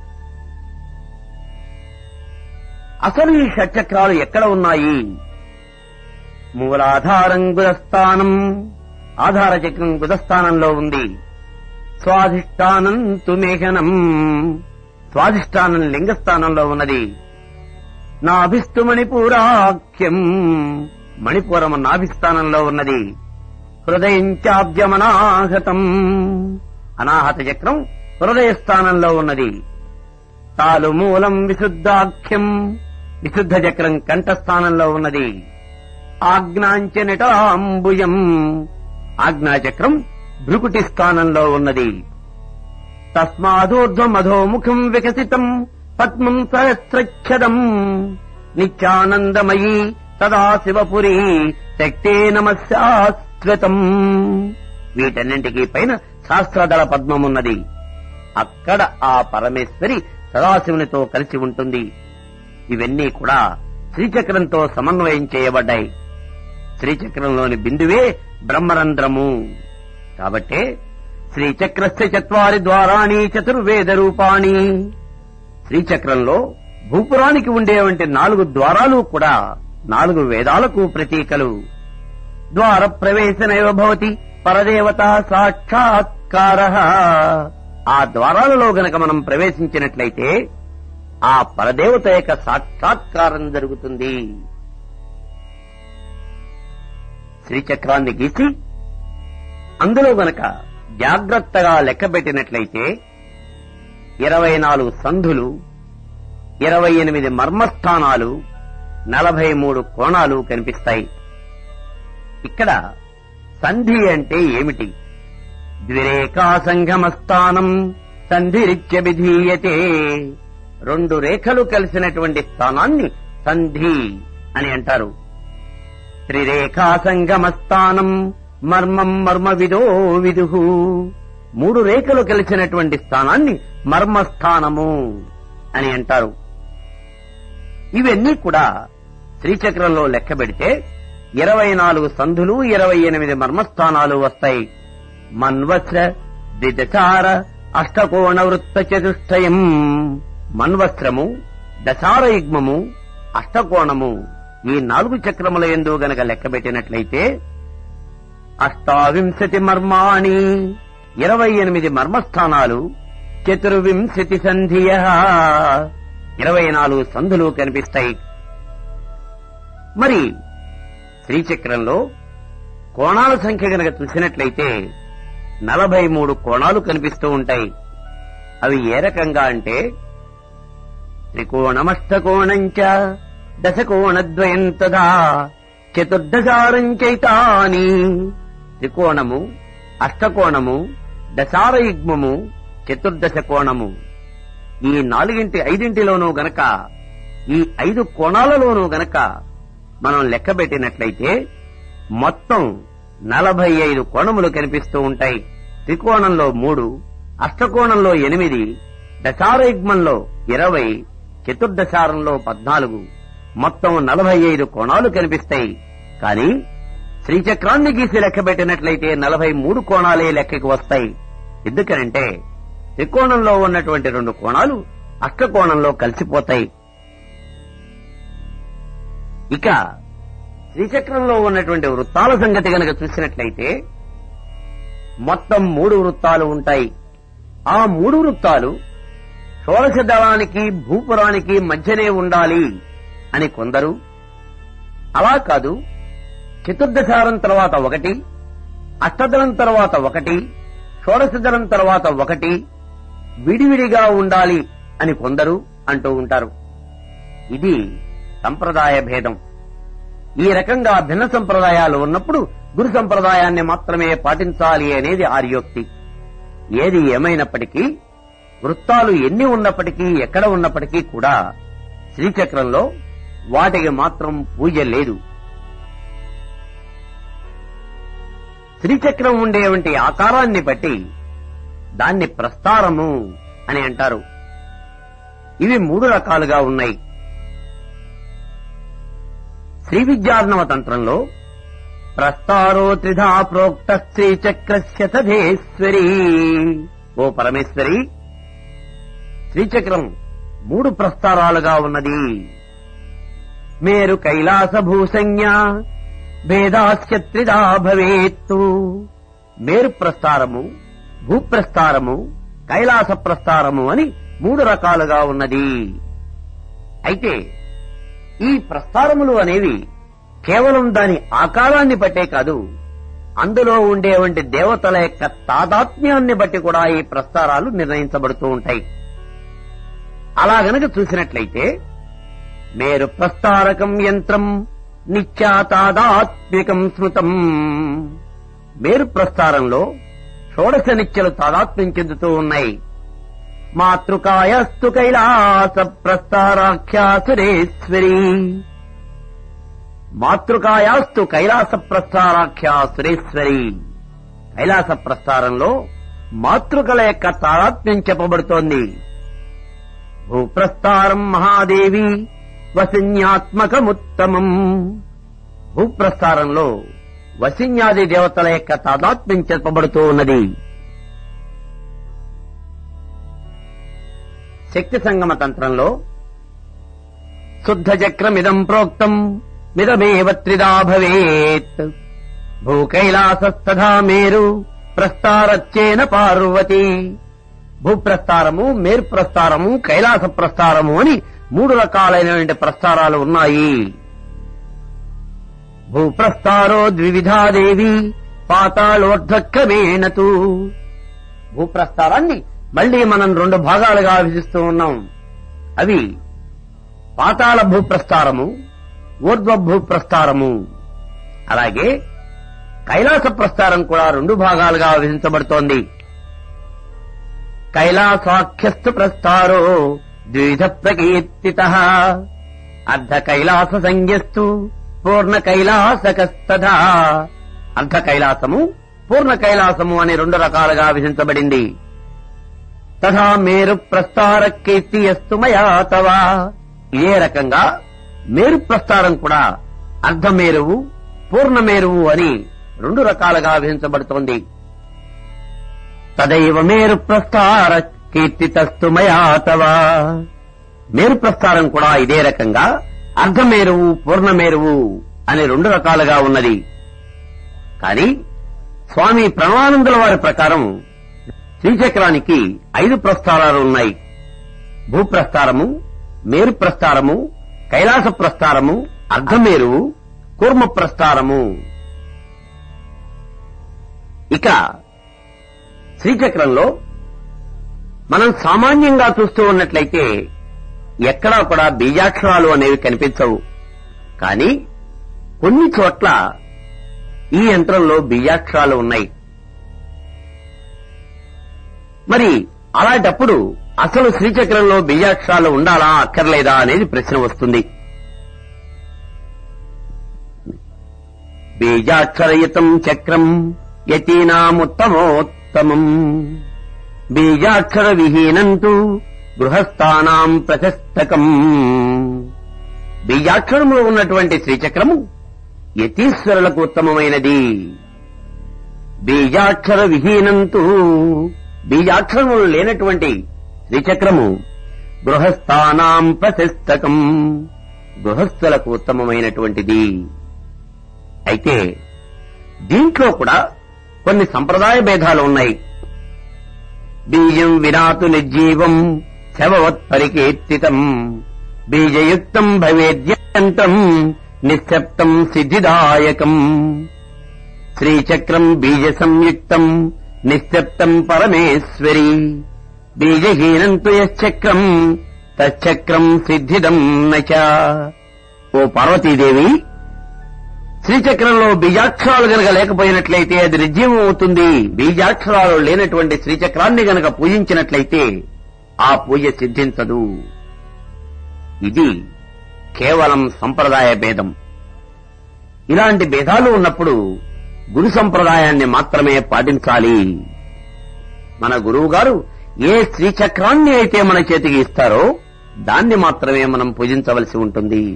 అసలు ఈ షట్చక్రాలు ఎక్కడ ఉన్నాయి మూలాధారం గుదస్థానం ఆధార చక్రం గుదస్థానంలో ఉంది స్వాధిష్టానం తుమేఘనం స్వాధిష్టానం లింగస్థానంలో ఉన్నది నాభిస్తు మణిపూరాఖ్యం మణిపూరము నాభిస్థానంలో ఉన్నది హృదయం చాబ్జమనాహతం అనాహత చక్రం హృదయ స్థానంలో ఉన్నది తాలు మూలం విశుద్ధాఖ్యం విశుద్ధ చక్రం కంఠస్థానంలో ఉన్నది ఆజ్ఞాంచ నిటాంబుయం ఆజ్ఞాచక్రం భృకుటి స్థానంలో ఉన్నది తస్మాదూర్ధ్వమధోముఖం వికసితం పద్మం సహస్రచ్చదం నిత్యానందమయీ సదాశివపురి శక్తే నమశాశ్వతం వీటన్నింటికీ పైన శాస్త్రదళ పద్మమున్నది అక్కడ ఆ పరమేశ్వరి సదాశివునితో కలిసి ఉంటుంది ఇవన్నీ కూడా శ్రీచక్రంతో సమన్వయం చేయబడ్డాయి శ్రీచక్రంలోని బిందువే బ్రహ్మరంధ్రము కాబట్టే శ్రీచక్రస్య చత్వారి ద్వారాణి చతుర్వేద రూపాణి శ్రీచక్రంలో భూపురానికి ఉండేవంటి నాలుగు ద్వారాలు కూడా నాలుగు వేదాలకు ప్రతీకలు ద్వార ప్రవేశనైవ భవతి పరదేవత సాక్షాత్కార ఆ ద్వారాలలో గనక మనం ప్రవేశించినట్లయితే ఆ పరదేవత యొక్క సాక్షాత్కారం జరుగుతుంది శ్రీచక్రాన్ని గీసి అందులో గనక జాగ్రత్తగా లెక్కబెట్టినట్లయితే ఇరవై నాలుగు సంధులు ఇరవై ఎనిమిది మర్మస్థానాలు నలభై మూడు కోణాలు కనిపిస్తాయి ఇక్కడ సంధి అంటే ఏమిటి ద్విరేఖా సంగమస్థానం సంధిరిత్య విధీయతే రెండు రేఖలు కలిసినటువంటి స్థానాన్ని సంధి అని అంటారు త్రిరేఖా సంగమస్థానం మర్మం మర్మ విదో విదుహు మూడు రేఖలు కలిసినటువంటి స్థానాన్ని మర్మస్థానము అని అంటారు ఇవన్నీ కూడా శ్రీచక్రంలో లెక్క పెడితే ఇరవై నాలుగు సంధులు ఇరవై ఎనిమిది మర్మస్థానాలు వస్తాయి మన్వస్ర ద్విదశార అష్టకోణ వృత్త చతుష్టయం మన్వస్త్రము దశారయుగ్మము అష్టకోణము ఈ నాలుగు చక్రముల ఎందు గనక లెక్కబెట్టినట్లయితే అష్టావింశతి మర్మాణి ఇరవై ఎనిమిది మర్మస్థానాలు చతుర్వింశతి సంధియ ఇరవై నాలుగు సంధులు కనిపిస్తాయి మరి శ్రీచక్రంలో కోణాల సంఖ్య గనక చూసినట్లయితే నలభై మూడు కోణాలు కనిపిస్తూ ఉంటాయి అవి ఏ రకంగా అంటే త్రికోణమష్టకోణంచ దశకోణద్వయం తదా చతుర్దశారం చైతాని త్రికోణము అష్టకోణము దశారయుగ్మము చతుర్దశ కోణము ఈ నాలుగింటి ఐదింటిలోనూ గనక ఈ ఐదు కోణాలలోనూ గనక మనం లెక్క పెట్టినట్లయితే మొత్తం నలభై ఐదు కోణములు కనిపిస్తూ ఉంటాయి త్రికోణంలో మూడు అష్టకోణంలో ఎనిమిది దశారయుగ్మంలో ఇరవై చతుర్దశారంలో పద్నాలుగు మొత్తం నలభై ఐదు కోణాలు కనిపిస్తాయి కానీ శ్రీచక్రాన్ని గీసి లెక్క పెట్టినట్లయితే నలభై మూడు కోణాలే లెక్కకి వస్తాయి ఎందుకనంటే త్రికోణంలో ఉన్నటువంటి రెండు కోణాలు అష్టకోణంలో కలిసిపోతాయి ఇక శ్రీచక్రంలో ఉన్నటువంటి వృత్తాల సంగతి గనక చూసినట్లయితే మొత్తం మూడు వృత్తాలు ఉంటాయి ఆ మూడు వృత్తాలు షోడశ దళానికి భూపురానికి మధ్యనే ఉండాలి అని కొందరు అలా కాదు చతుర్దశారం తర్వాత ఒకటి అష్టదళం తర్వాత ఒకటి షోడశ దళం తర్వాత ఒకటి విడివిడిగా ఉండాలి అని కొందరు అంటూ ఉంటారు ఇది సంప్రదాయ భేదం ఈ రకంగా భిన్న సంప్రదాయాలు ఉన్నప్పుడు గురు సంప్రదాయాన్ని మాత్రమే పాటించాలి అనేది ఆర్యోక్తి ఏది ఏమైనప్పటికీ వృత్తాలు ఎన్ని ఉన్నప్పటికీ ఎక్కడ ఉన్నప్పటికీ కూడా శ్రీచక్రంలో వాటికి మాత్రం పూజ లేదు శ్రీచక్రం ఉండేవంటి ఆకారాన్ని బట్టి దాన్ని ప్రస్తారము అని అంటారు ఇవి మూడు రకాలుగా ఉన్నాయి శ్రీ విద్యార్ణవ తంత్రంలో ప్రస్తారో త్రిధా ప్రోక్త శ్రీచక్రస్య తథేశ్వరి ఓ పరమేశ్వరి శ్రీచక్రం మూడు ప్రస్తారాలుగా ఉన్నది మేరు కైలాస భూసంజ్ఞ భేదాస్య త్రిధా భవేత్తు మేరు ప్రస్తారము భూప్రస్తారము కైలాస ప్రస్తారము అని మూడు రకాలుగా ఉన్నది అయితే ఈ ప్రస్తారములు అనేవి కేవలం దాని ఆకారాన్ని బట్టే కాదు అందులో ఉండేవంటి దేవతల యొక్క తాదాత్మ్యాన్ని బట్టి కూడా ఈ ప్రస్తారాలు నిర్ణయించబడుతూ ఉంటాయి అలా గనక చూసినట్లయితే మేరు ప్రస్తారకం యంత్రం నిత్యా తాదాత్మ్యకం స్మృతం మేరు ప్రస్తారంలో షోడశ నిత్యలు తాదాత్మ్యం చెందుతూ ఉన్నాయి మాతృకాయస్తు కైలాస ప్రస్తారాఖ్యాసురేశ్వరి మాతృకాయాస్తు కైలాస ప్రస్తారాఖ్యాసురేశ్వరి కైలాస ప్రస్తారంలో మాతృకల యొక్క తాదాత్మ్యం చెప్పబడుతోంది భూప్రస్తారం మహాదేవి వసిన్యాత్మకముత్తమం భూప్రస్తారంలో వసిన్యాది దేవతల యొక్క తాదాత్మ్యం చెప్పబడుతూ ఉన్నది శక్తి సంగమ తంత్రంలో శుద్ధ చక్రమిదం ప్రోక్తం మిదమేవ త్రిదా భవేత్ భూకైలాసస్తథా మేరు ప్రస్తారచ్చేన పార్వతి భూప్రస్తారము మేరు ప్రస్తారము కైలాస ప్రస్తారము అని మూడు రకాలైనటువంటి ప్రస్తారాలు ఉన్నాయి భూప్రస్తారో ద్వివిధాదేవి పాతాళోర్ధ్వక్రమేణతు భూప్రస్తారాన్ని మళ్లీ మనం రెండు భాగాలుగా విభజిస్తూ ఉన్నాం అవి పాతాళ భూప్రస్తారము ఊర్ధ్వ భూప్రస్తారము అలాగే కైలాస ప్రస్తారం కూడా రెండు భాగాలుగా విభజించబడుతోంది కైలాసాఖ్యస్థు ప్రస్తారో ద్విధ ప్రకీర్తిత అర్ధ కైలాస సంజ్ఞస్తు పూర్ణ కైలాసకస్తథా అర్ధ కైలాసము పూర్ణ కైలాసము అని రెండు రకాలుగా విధించబడింది తథా మేరు ప్రస్తార కీర్తి అస్తు మయా తవా ఇదే రకంగా మేరు ప్రస్తారం కూడా అర్ధమేరువు పూర్ణమేరువు అని రెండు రకాలుగా విధించబడుతోంది తదైవ మేరు ప్రస్తార కీర్తితస్తు మయా తవా మేరు ప్రస్తారం కూడా ఇదే రకంగా అర్ధమేరువు పూర్ణమేరువు అని రెండు రకాలుగా ఉన్నది కాని స్వామి ప్రణవానందుల వారి ప్రకారం శ్రీచక్రానికి ఐదు ప్రస్తారాలు ఉన్నాయి భూప్రస్తారము మేరు ప్రస్తారము కైలాస ప్రస్తారము అర్ధమేరువు కూర్మ ప్రస్తారము ఇక శ్రీచక్రంలో మనం సామాన్యంగా చూస్తూ ఉన్నట్లయితే ఎక్కడా కూడా బీజాక్షరాలు అనేవి కనిపించవు కానీ కొన్ని చోట్ల ఈ యంత్రంలో బీజాక్షరాలు ఉన్నాయి మరి అలాంటప్పుడు అసలు శ్రీచక్రంలో బీజాక్షరాలు ఉండాలా అక్కర్లేదా అనేది ప్రశ్న వస్తుంది బీజాక్షరయుతం చక్రం యతీనాముత్తమోత్తమం బీజాక్షర విహీనంతు గృహస్థానాం ప్రశస్తకం బీజాక్షరములో ఉన్నటువంటి శ్రీచక్రము యతీశ్వరులకు ఉత్తమమైనది బీజాక్షర విహీనంతు బీజాక్షరములు లేనటువంటి శ్రీచక్రము గృహస్థానాం ప్రశస్తకం గృహస్థులకు ఉత్తమమైనటువంటిది అయితే దీంట్లో కూడా కొన్ని సంప్రదాయ భేదాలు ఉన్నాయి బీజం వినాతు నిర్జీవం శవవత్ పరికీర్తితం బీజయుక్తం భవేద్యంతం నిశ్శబ్దం సిద్ధిదాయకం శ్రీచక్రం బీజ సంయుక్తం నిశ్శబ్దం పరమేశ్వరి బీజహీనం తు యశ్చక్రం తచ్చక్రం సిద్ధిదం నచ ఓ పార్వతీదేవి శ్రీచక్రంలో బీజాక్షరాలు గనక లేకపోయినట్లయితే అది నిర్జీవం అవుతుంది బీజాక్షరాలు లేనటువంటి శ్రీచక్రాన్ని గనక పూజించినట్లయితే ఆ పూజ సిద్ధించదు ఇది కేవలం సంప్రదాయ భేదం ఇలాంటి భేదాలు ఉన్నప్పుడు గురు సంప్రదాయాన్ని మాత్రమే పాటించాలి మన గురువు గారు ఏ శ్రీచక్రాన్ని అయితే మన చేతికి ఇస్తారో దాన్ని మాత్రమే మనం పూజించవలసి ఉంటుంది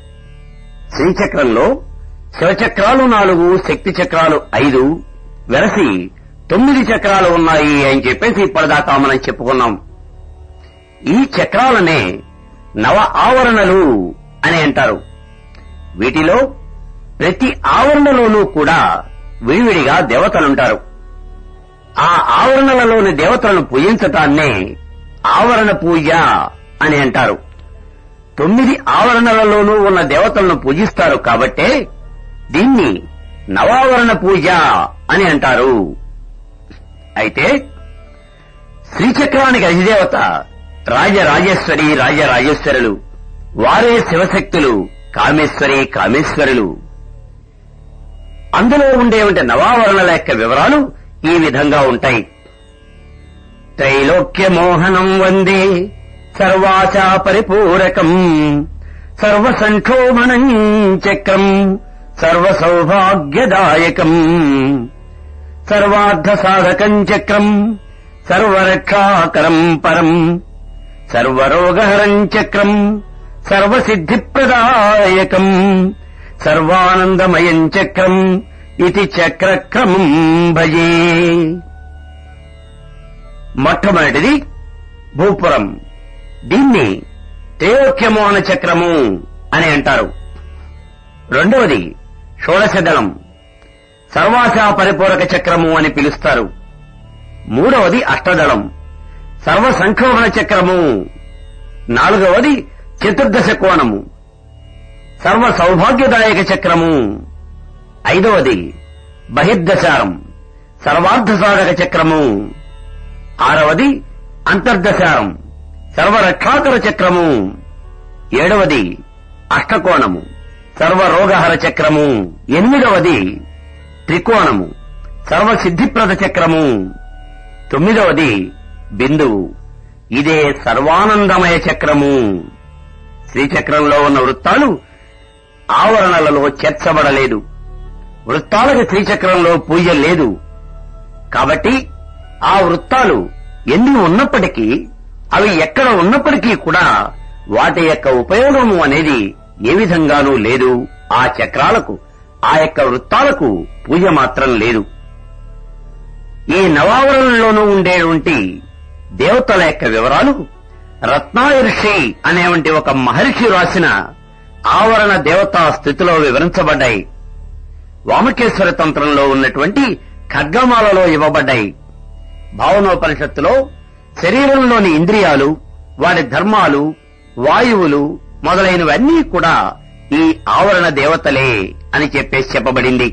శ్రీచక్రంలో శివచక్రాలు నాలుగు శక్తి చక్రాలు ఐదు వెరసి తొమ్మిది చక్రాలు ఉన్నాయి అని చెప్పేసి ఇప్పటిదాకా మనం చెప్పుకున్నాం ఈ చక్రాలనే నవ ఆవరణలు అని అంటారు వీటిలో ప్రతి ఆవరణలోనూ కూడా విడివిడిగా దేవతలుంటారు ఆ ఆవరణలలోని దేవతలను పూజించటాన్నే ఆవరణ పూజ అని అంటారు తొమ్మిది ఆవరణలలోనూ ఉన్న దేవతలను పూజిస్తారు కాబట్టే దీన్ని నవావరణ పూజ అని అంటారు అయితే శ్రీచక్రానికి అధిదేవత రాజరాజేశ్వరి రాజరాజేశ్వరులు వారే శివశక్తులు కామేశ్వరి కామేశ్వరులు అందులో ఉండేవంటి నవావరణల యొక్క వివరాలు ఈ విధంగా ఉంటాయి త్రైలోక్య మోహనం వందే సర్వాచా పరిపూరకం సర్వసంక్షోభనం చక్రం సర్వసౌభాగ్యదాయకం సర్వార్థ సాధకం చక్రం సర్వరక్షాకరం పరం సర్వరోగహరం చక్రం సర్వసిద్ధిప్రదాయకం సర్వానందమయం చక్రం ఇది చక్రక్రమం భజే మొట్టమొదటిది భూపురం దీన్ని త్రేయోక్యమోహన చక్రము అని అంటారు రెండవది షోడశదళం సర్వాశా పరిపూరక చక్రము అని పిలుస్తారు మూడవది అష్టదళం సర్వ సంక్షోభణ చక్రము నాలుగవది చతుర్దశ కోణము సర్వ సౌభాగ్యదాయక చక్రము ఐదవది బహిర్దశారం సర్వార్థ సాధక చక్రము ఆరవది అంతర్దశారం సర్వరక్షాకర చక్రము ఏడవది అష్టకోణము సర్వరోగహర చక్రము ఎనిమిదవది త్రికోణము సర్వసిద్ధిప్రద చక్రము తొమ్మిదవది బిందువు ఇదే సర్వానందమయ చక్రము శ్రీచక్రంలో ఉన్న వృత్తాలు ఆవరణలలో చేర్చబడలేదు వృత్తాలకు శ్రీచక్రంలో పూజ లేదు కాబట్టి ఆ వృత్తాలు ఎన్ని ఉన్నప్పటికీ అవి ఎక్కడ ఉన్నప్పటికీ కూడా వాటి యొక్క ఉపయోగము అనేది ఏ విధంగానూ లేదు ఆ చక్రాలకు ఆ యొక్క వృత్తాలకు పూజ మాత్రం లేదు ఈ నవావరణలోనూ ఉండేటువంటి దేవతల యొక్క వివరాలు రత్నాయుర్షి అనేవంటి ఒక మహర్షి రాసిన ఆవరణ దేవతా స్థితిలో వివరించబడ్డాయి వామకేశ్వర తంత్రంలో ఉన్నటువంటి ఖడ్గమాలలో ఇవ్వబడ్డాయి భావనోపనిషత్తులో శరీరంలోని ఇంద్రియాలు వాటి ధర్మాలు వాయువులు మొదలైనవన్నీ కూడా ఈ ఆవరణ దేవతలే అని చెప్పేసి చెప్పబడింది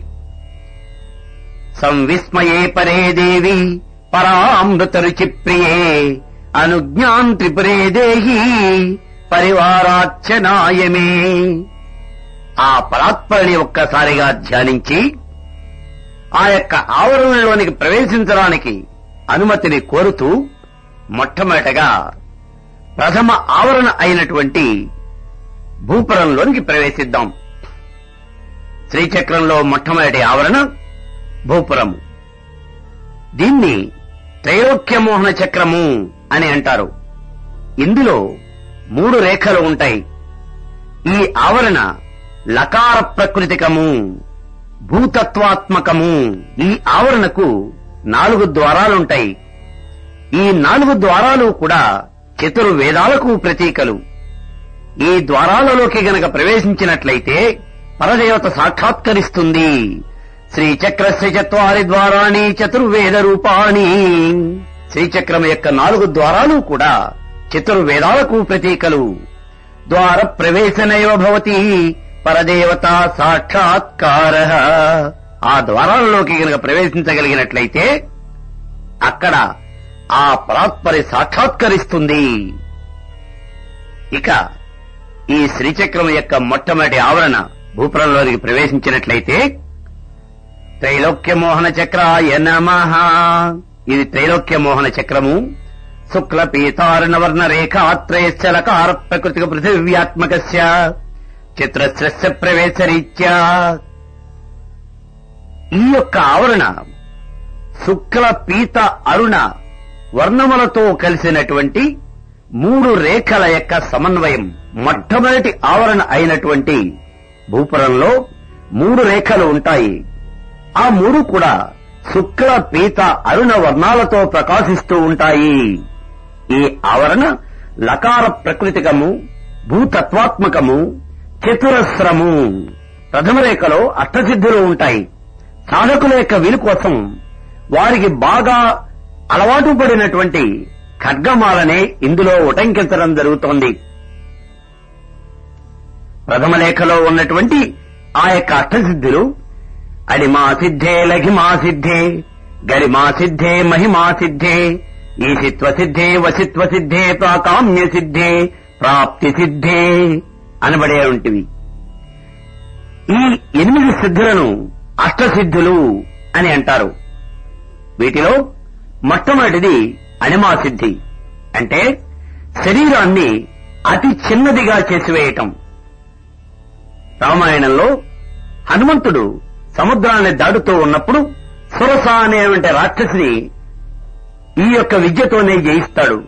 సంవిస్మయే పరే దేవి పరామృత రుచి ప్రియే అనుజ్ఞాన్ త్రిపురే దేహి పరివారార్చనాయమే ఆ పరాత్పరిని ఒక్కసారిగా ధ్యానించి ఆ యొక్క ఆవరణలోనికి ప్రవేశించడానికి అనుమతిని కోరుతూ మొట్టమొదటగా ప్రథమ ఆవరణ అయినటువంటి భూపురంలోనికి ప్రవేశిద్దాం శ్రీచక్రంలో మొట్టమొదటి ఆవరణ భూపురము దీన్ని త్రైలోక్యమోహన చక్రము అని అంటారు ఇందులో మూడు రేఖలు ఉంటాయి ఈ ఆవరణ లకార ప్రకృతికము భూతత్వాత్మకము ఈ ఆవరణకు నాలుగు ద్వారాలుంటాయి ఈ నాలుగు ద్వారాలు కూడా చతుర్వేదాలకు ప్రతీకలు ఈ ద్వారాలలోకి గనక ప్రవేశించినట్లయితే పరదేవత సాక్షాత్కరిస్తుంది శ్రీచక్రస్య చత్వారి ద్వారాణి చతుర్వేద రూపాణి శ్రీచక్రం యొక్క నాలుగు ద్వారాలు కూడా చతుర్వేదాలకు ప్రతీకలు ద్వార ప్రవేశనైవ భవతి పరదేవత సాక్షాత్కార ఆ ద్వారాలలోకి గనక ప్రవేశించగలిగినట్లయితే అక్కడ ఆ పరాత్పరి సాక్షాత్కరిస్తుంది ఇక ఈ శ్రీచక్రం యొక్క మొట్టమొదటి ఆవరణ భూపురంలోనికి ప్రవేశించినట్లయితే త్రైలోక్యమోహన చక్రాయ నమః ఇది త్రైలోక్యమోహన చక్రము శుక్ల పీతారణవర్ణ రేఖాత్రయశ్చలకార ప్రకృతిక పృథివ్యాత్మకస్య చిత్రస్య ప్రవేశరీత్యా ఈ యొక్క ఆవరణ శుక్ల పీత అరుణ వర్ణములతో కలిసినటువంటి మూడు రేఖల యొక్క సమన్వయం మొట్టమొదటి ఆవరణ అయినటువంటి భూపురంలో మూడు రేఖలు ఉంటాయి ఆ మూడు కూడా శుక్ల పీత అరుణ వర్ణాలతో ప్రకాశిస్తూ ఉంటాయి ఈ ఆవరణ లకార ప్రకృతికము భూతత్వాత్మకము చతురస్రము ప్రథమ రేఖలో అష్టసిద్ధులు ఉంటాయి సాధకుల యొక్క వీలు కోసం వారికి బాగా అలవాటు పడినటువంటి ఖడ్గమాలనే ఇందులో ఉటంకించడం జరుగుతోంది ప్రథమ లేఖలో ఉన్నటువంటి ఆ యొక్క అష్టసిద్ధులు అడిమా సిద్ధే లఘిమా సిద్ధే గరిమా సిద్ధే మహిమా సిద్ధే ఈశిత్వ సిద్ధే వసిత్వ సిద్ధే ప్రాకామ్య సిద్ధే ప్రాప్తి సిద్ధే అనబడే ఉంటివి ఈ ఎనిమిది సిద్ధులను అష్టసిద్ధులు అని అంటారు వీటిలో మొట్టమొదటిది అనిమా సిద్ధి అంటే శరీరాన్ని అతి చిన్నదిగా చేసివేయటం రామాయణంలో హనుమంతుడు సముద్రాన్ని దాటుతూ ఉన్నప్పుడు సురస అనేటువంటి రాక్షసిని ఈ యొక్క విద్యతోనే జయిస్తాడు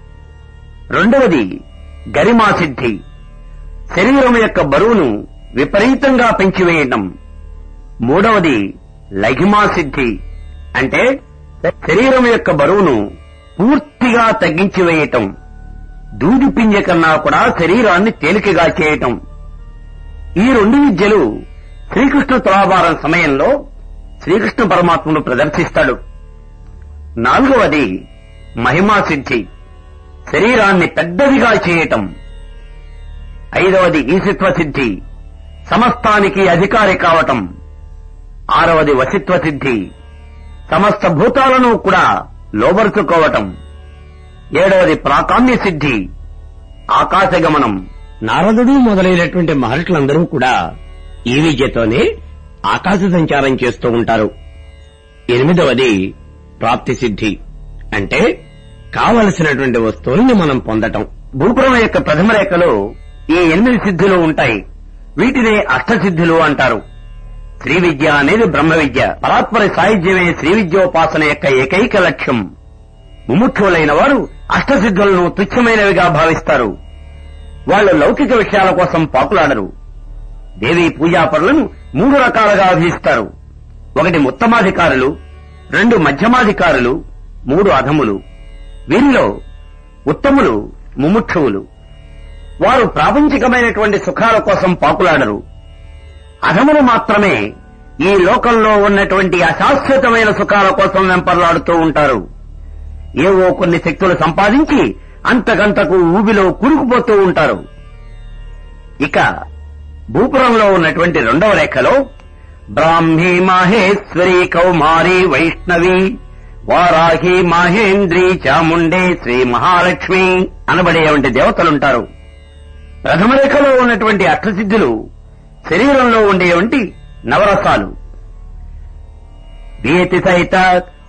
రెండవది గరిమా సిద్ధి శరీరం యొక్క బరువును విపరీతంగా పెంచివేయటం మూడవది లఘిమా సిద్ధి అంటే శరీరం యొక్క బరువును పూర్తిగా తగ్గించి వేయటం దూది పింజ కన్నా కూడా శరీరాన్ని తేలికగా చేయటం ఈ రెండు విద్యలు శ్రీకృష్ణ తులాభారం సమయంలో శ్రీకృష్ణ పరమాత్ముడు ప్రదర్శిస్తాడు నాలుగవది మహిమా సిద్ధి శరీరాన్ని పెద్దదిగా చేయటం ఐదవది ఈశిత్వ సిద్ధి సమస్తానికి అధికారి కావటం ఆరవది వసిత్వ సిద్ధి సమస్త భూతాలను కూడా లోబరుచుకోవటం ఏడవది ప్రాకామ్య సిద్ధి ఆకాశగమనం నారదుడు మొదలైనటువంటి మహర్షులందరూ కూడా ఈ విద్యతోనే ఆకాశ సంచారం చేస్తూ ఉంటారు ఎనిమిదవది ప్రాప్తి సిద్ధి అంటే కావలసినటువంటి వస్తువుల్ని మనం పొందటం భూపురం యొక్క ప్రథమ రేఖలో ఈ ఎనిమిది సిద్ధులు ఉంటాయి వీటినే అష్టసిద్ధులు అంటారు శ్రీ విద్య అనేది బ్రహ్మ విద్య పరాత్పర సాహిత్యమే శ్రీ విద్యోపాసన యొక్క ఏకైక లక్ష్యం ముముక్షులైన వారు అష్టసిద్ధులను తుచ్చమైనవిగా భావిస్తారు వాళ్ళు లౌకిక విషయాల కోసం పాకులాడరు దేవీ పూజాపరులను మూడు రకాలుగా విధిస్తారు ఒకటి ఉత్తమాధికారులు రెండు మధ్యమాధికారులు మూడు అధములు వీరిలో ఉత్తములు ముముక్షువులు వారు ప్రాపంచికమైనటువంటి సుఖాల కోసం పాకులాడరు అధములు మాత్రమే ఈ లోకంలో ఉన్నటువంటి అశాశ్వతమైన సుఖాల కోసం వెంపర్లాడుతూ ఉంటారు ఏవో కొన్ని శక్తులు సంపాదించి అంతకంతకు ఊబిలో కురుకుపోతూ ఉంటారు ఇక భూపురంలో ఉన్నటువంటి రెండవ రేఖలో బ్రాహ్మీ మాహేశ్వరి కౌమారి వైష్ణవి వారాహి మహేంద్రి చాముండే శ్రీ మహాలక్ష్మి అనబడేటువంటి దేవతలుంటారు ప్రథమ రేఖలో ఉన్నటువంటి అష్టసిద్ధులు శరీరంలో ఉండేటువంటి నవరసాలు వీతి సహిత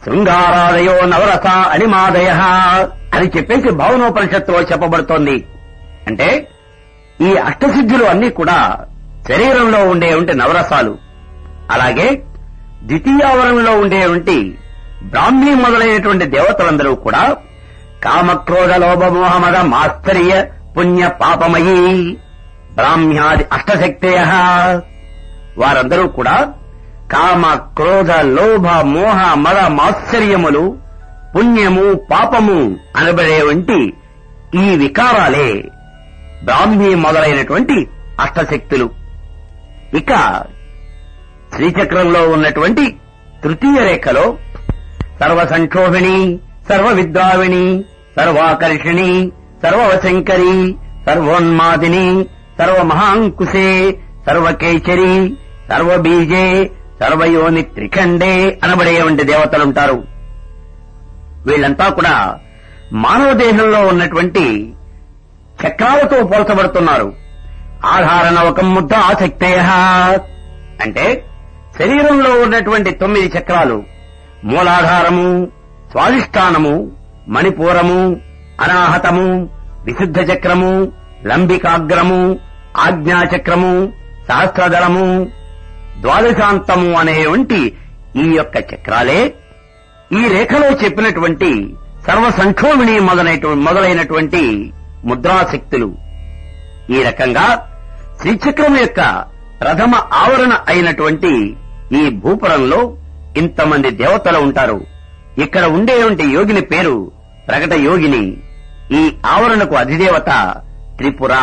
శృంగారాదయో నవరస అణిమాదయ అని చెప్పేసి భావనోపనిషత్తులో చెప్పబడుతోంది అంటే ఈ అష్టసిద్ధులు అన్ని కూడా శరీరంలో ఉండేవంటి నవరసాలు అలాగే ద్వితీయావరణంలో ఉండేవంటి బ్రాహ్మీ మొదలైనటువంటి దేవతలందరూ కూడా కామక్రోధ లోభ మోహమద మాస్తర్య పుణ్య పాపమయీ బ్రాహ్మ్యాది అష్టశక్తయ వారందరూ కూడా కామ క్రోధ లోభ మోహ మద మాత్సర్యములు పుణ్యము పాపము అనబడే వంటి ఈ వికారాలే బ్రాహ్మీ మొదలైనటువంటి అష్టశక్తులు ఇక శ్రీచక్రంలో ఉన్నటువంటి తృతీయ రేఖలో సర్వసంక్షోభిణి సర్వ విద్రావిణి సర్వాకర్షిణి సర్వవశంకరి సర్వోన్మాదిని సర్వమహాంకుశే సర్వకేచరి సర్వబీజే సర్వయోని త్రిఖండే అనబడేటువంటి దేవతలుంటారు వీళ్ళంతా కూడా మానవ దేహంలో ఉన్నటువంటి చక్రాలతో పోల్చబడుతున్నారు ఆధారణ ఒక ముద్ద ఆసక్తయ అంటే శరీరంలో ఉన్నటువంటి తొమ్మిది చక్రాలు మూలాధారము స్వాధిష్టానము మణిపూరము అనాహతము విశుద్ధ చక్రము లంబికాగ్రము ఆజ్ఞాచక్రము సహస్రదళము ద్వాదశాంతము అనేవంటి ఈ యొక్క చక్రాలే ఈ రేఖలో చెప్పినటువంటి సర్వ సంక్షోభిణి మొదలైనటు- మొదలైనటువంటి ముద్రాశక్తులు ఈ రకంగా శ్రీచక్రం యొక్క ప్రథమ ఆవరణ అయినటువంటి ఈ భూపురంలో ఇంతమంది దేవతలు ఉంటారు ఇక్కడ ఉండేటువంటి యోగిని పేరు ప్రకట యోగిని ఈ ఆవరణకు అధిదేవత త్రిపుర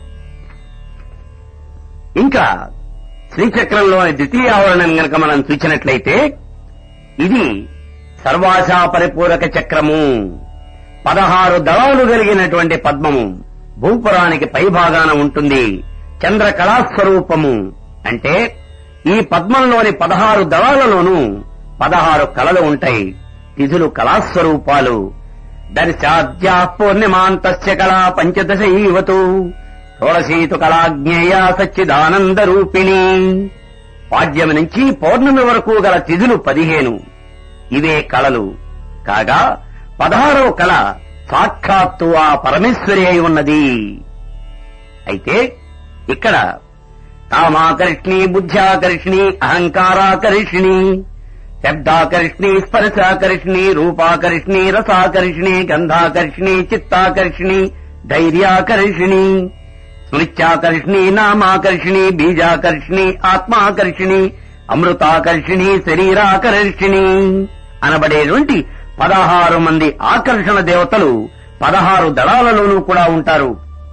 ఇంకా శ్రీచక్రంలోని ద్వితీయ ఆవరణం గనక మనం చూసినట్లయితే ఇది సర్వాశా పరిపూరక చక్రము పదహారు దళాలు కలిగినటువంటి పద్మము భూపురానికి పైభాగాన ఉంటుంది చంద్ర కళాస్వరూపము అంటే ఈ పద్మంలోని పదహారు దళాలలోనూ పదహారు కళలు ఉంటాయి తిథులు కళాస్వరూపాలు దర్శాద్యా పూర్ణిమాంతస్య కళా పంచదశ ఈవతు షోడశీతు కళాజ్ఞేయ సచ్చిదానంద రూపిణి పాడ్యమి నుంచి పౌర్ణమి వరకు గల తిథులు పదిహేను ఇవే కళలు కాగా పదహారవ కళ సాక్షాత్తు ఆ పరమేశ్వరి అయి ఉన్నది అయితే ఇక్కడ కామాకర్షిణి బుద్ధ్యాకర్షిణి అహంకారాకర్షిణి శబ్దాకర్షిణి స్పర్శాకర్షిణి రూపాకర్షిణి రసాకర్షిణి గంధాకర్షిణి చిత్తాకర్షిణి ధైర్యాకర్షిణి స్మృత్యాకర్షిణి నామాకర్షిణి బీజాకర్షిణి ఆత్మాకర్షిణి అమృతాకర్షిణి శరీరాకర్షిణి అనబడేటువంటి పదహారు మంది ఆకర్షణ దేవతలు పదహారు దళాలలోనూ కూడా ఉంటారు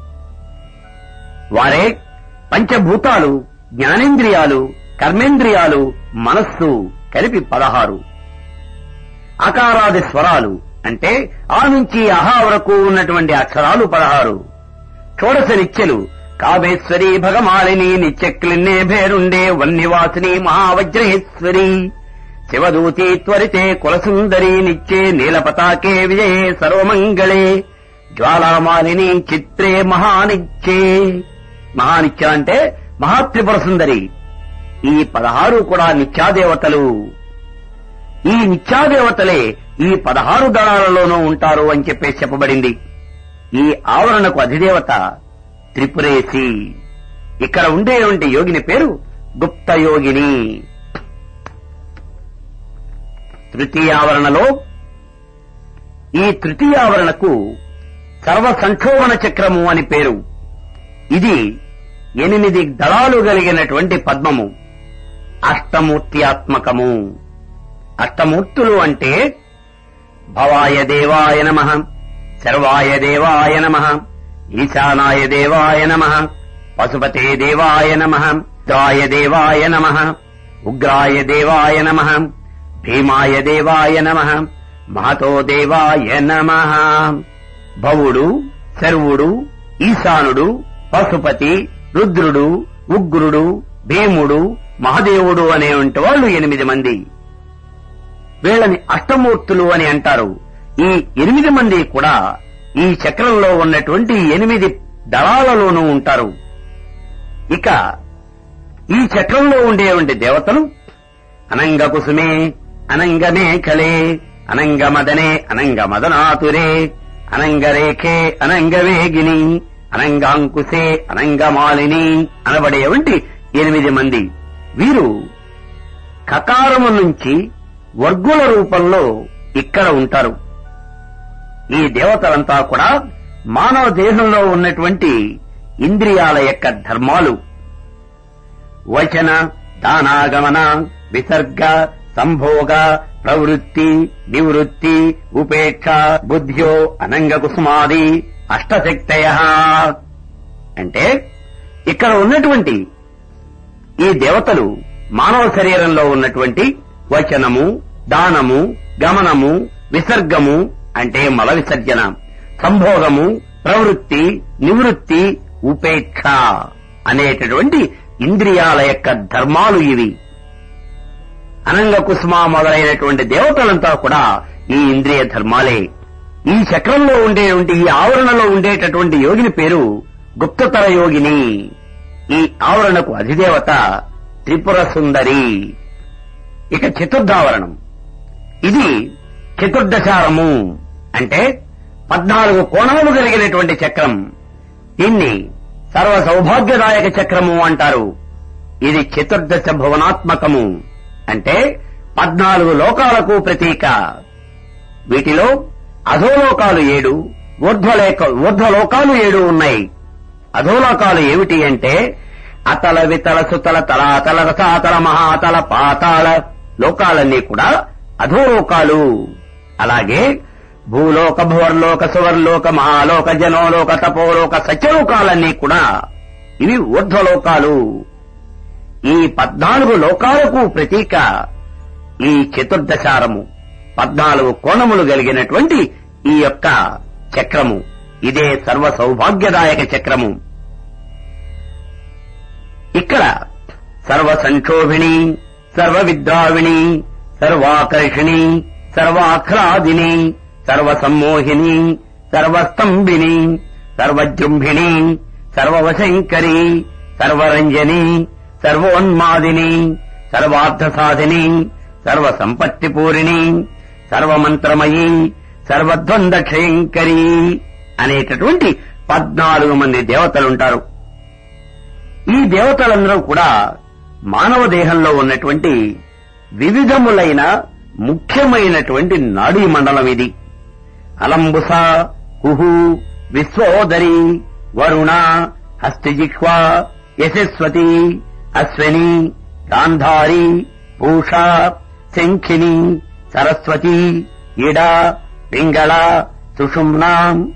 వారే పంచభూతాలు జ్ఞానేంద్రియాలు కర్మేంద్రియాలు మనస్సు కలిపి పదహారు అకారాది స్వరాలు అంటే ఆ నుంచి అహా వరకు ఉన్నటువంటి అక్షరాలు పదహారు షోడశ నిత్యలు కామేశ్వరి భగమాలిని నిత్యక్లిన్నే భేరుండే వన్నివాసిని మహావజ్రేశ్వరి శివదూతి త్వరితే కులసుందరి నిత్యే నీలపతాకే విజయే సర్వమంగళే జ్వాలామాలిని చిత్రే మహానిత్యే మహానిత్య అంటే మహాత్రిపుర సుందరి ఈ పదహారు కూడా నిత్యాదేవతలు ఈ నిత్యాదేవతలే ఈ పదహారు దళాలలోనూ ఉంటారు అని చెప్పేసి చెప్పబడింది ఈ ఆవరణకు అధిదేవత త్రిపురేసి ఇక్కడ ఉండేటువంటి యోగిని పేరు గుప్త యోగిని తృతీయావరణలో ఈ తృతీయావరణకు సర్వ సంక్షోభణ చక్రము అని పేరు ఇది ఎనిమిది దళాలు కలిగినటువంటి పద్మము అష్టమూర్త్యాత్మకము అష్టమూర్తులు అంటే భవాయ దేవాయ నమ సర్వాయ దేవాయ నమ ఈశానాయ దేవాయ నమ పశుపతే దేవాయ నమ ద్రాయ దేవాయ నమ ఉగ్రాయ దేవాయ నమ భీమాయ దేవాయ నమ మహతో దేవాయ నమ భవుడు శర్వుడు ఈశానుడు పశుపతి రుద్రుడు ఉగ్రుడు భీముడు మహదేవుడు అనేవంటి వాళ్ళు ఎనిమిది మంది వీళ్ళని అష్టమూర్తులు అని అంటారు ఈ ఎనిమిది మంది కూడా ఈ చక్రంలో ఉన్నటువంటి ఎనిమిది దళాలలోనూ ఉంటారు ఇక ఈ చక్రంలో ఉండేటువంటి దేవతలు అనంగ కుసుమే అనంగమేఖలే అనంగమదనే అనంగమదనాతురే అనంగరేఖే అనంగవేగిని అనంగాంకుశే అనంగమాలిని అనబడేవంటి ఎనిమిది మంది వీరు కకారము నుంచి వర్గుల రూపంలో ఇక్కడ ఉంటారు ఈ దేవతలంతా కూడా మానవ దేహంలో ఉన్నటువంటి ఇంద్రియాల యొక్క ధర్మాలు వచన దానాగమన విసర్గ సంభోగ ప్రవృత్తి నివృత్తి ఉపేక్ష బుద్ధ్యో అనంగ కుసుమాది అష్టశక్తయ అంటే ఇక్కడ ఉన్నటువంటి ఈ దేవతలు మానవ శరీరంలో ఉన్నటువంటి వచనము దానము గమనము విసర్గము అంటే మల విసర్జన సంభోగము ప్రవృత్తి నివృత్తి ఉపేక్ష అనేటటువంటి ఇంద్రియాల యొక్క ధర్మాలు ఇవి అనంగ కుసుమ మొదలైనటువంటి దేవతలంతా కూడా ఈ ఇంద్రియ ధర్మాలే ఈ చక్రంలో ఉండేటువంటి ఈ ఆవరణలో ఉండేటటువంటి యోగిని పేరు గుప్తతర యోగిని ఈ ఆవరణకు అధిదేవత త్రిపుర సుందరి ఇక చతుర్థావరణం ఇది చతుర్దశారము అంటే పద్నాలుగు కోణములు కలిగినటువంటి చక్రం దీన్ని సర్వ సౌభాగ్యదాయక చక్రము అంటారు ఇది చతుర్దశ భువనాత్మకము అంటే పద్నాలుగు లోకాలకు ప్రతీక వీటిలో అధోలోకాలు ఏడు ఊర్ధ్వలేక ఊర్ధ్వలోకాలు ఏడు ఉన్నాయి అధోలోకాలు ఏమిటి అంటే అతల వితల సుతల తలాతల రసాతల మహాతల పాతాళ లోకాలన్నీ కూడా అధోలోకాలు అలాగే భూలోక భువర్లోక సువర్లోక మహాలోక జనోలోక తపోలోక సత్యలోకాలన్నీ కూడా ఇవి ఊర్ధ్వలోకాలు ఈ పద్నాలుగు లోకాలకు ప్రతీక ఈ చతుర్దశారము పద్నాలుగు కోణములు కలిగినటువంటి ఈ యొక్క చక్రము ఇదే సర్వ సౌభాగ్యదాయక చక్రము ఇక్కడ సర్వ సంక్షోభిణి సర్వ విద్రావిణి సర్వాకర్షిణి సర్వాహ్లాదిని సర్వ సమ్మోహిని సర్వస్తంభిని సర్వజృంభిణి సర్వవశంకరి సర్వరంజని సర్వోన్మాదిని సర్వార్థ సాధిని సర్వ సంపత్తి పూరిణి సర్వమంత్రమయి సర్వద్వంద క్షయంకరి అనేటటువంటి పద్నాలుగు మంది దేవతలుంటారు ఈ దేవతలందరూ కూడా మానవ దేహంలో ఉన్నటువంటి వివిధములైన ముఖ్యమైనటువంటి నాడీ మండలం ఇది అలంబుస కుహు విశ్వోదరి వరుణ హస్తిజిహ్వ యశస్వతి అశ్వని గాంధారి పూష శంఖిని సరస్వతి ఇడ పింగళ సుషుమ్నా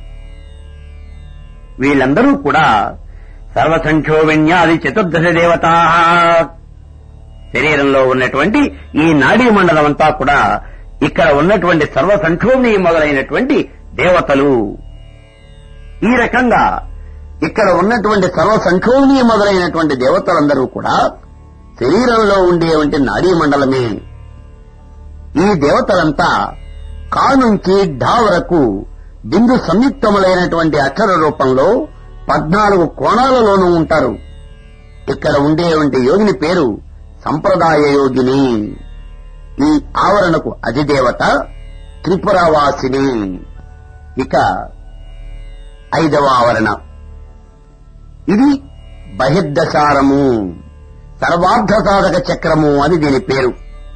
వీళ్ళందరూ కూడా సర్వసంక్షోభిణ్యాది చతుర్దశ దేవతా శరీరంలో ఉన్నటువంటి ఈ నాడీ మండలం అంతా కూడా ఇక్కడ ఉన్నటువంటి సర్వసంక్షోభిణి మొదలైనటువంటి దేవతలు ఈ రకంగా ఇక్కడ ఉన్నటువంటి సర్వసంక్షోభిణి మొదలైనటువంటి దేవతలందరూ కూడా శరీరంలో ఉండేటువంటి నాడీ మండలమే ఈ దేవతలంతా కా నుంచి ఢా వరకు బిందు సంయుక్తములైనటువంటి అక్షర రూపంలో పద్నాలుగు కోణాలలోనూ ఉంటారు ఇక్కడ ఉండేటువంటి యోగిని పేరు సంప్రదాయ యోగిని ఈ ఆవరణకు అధిదేవత త్రిపురవాసిని ఇక ఐదవ ఆవరణ ఇది బహిర్దశారము సర్వార్థ సాధక చక్రము అని దీని పేరు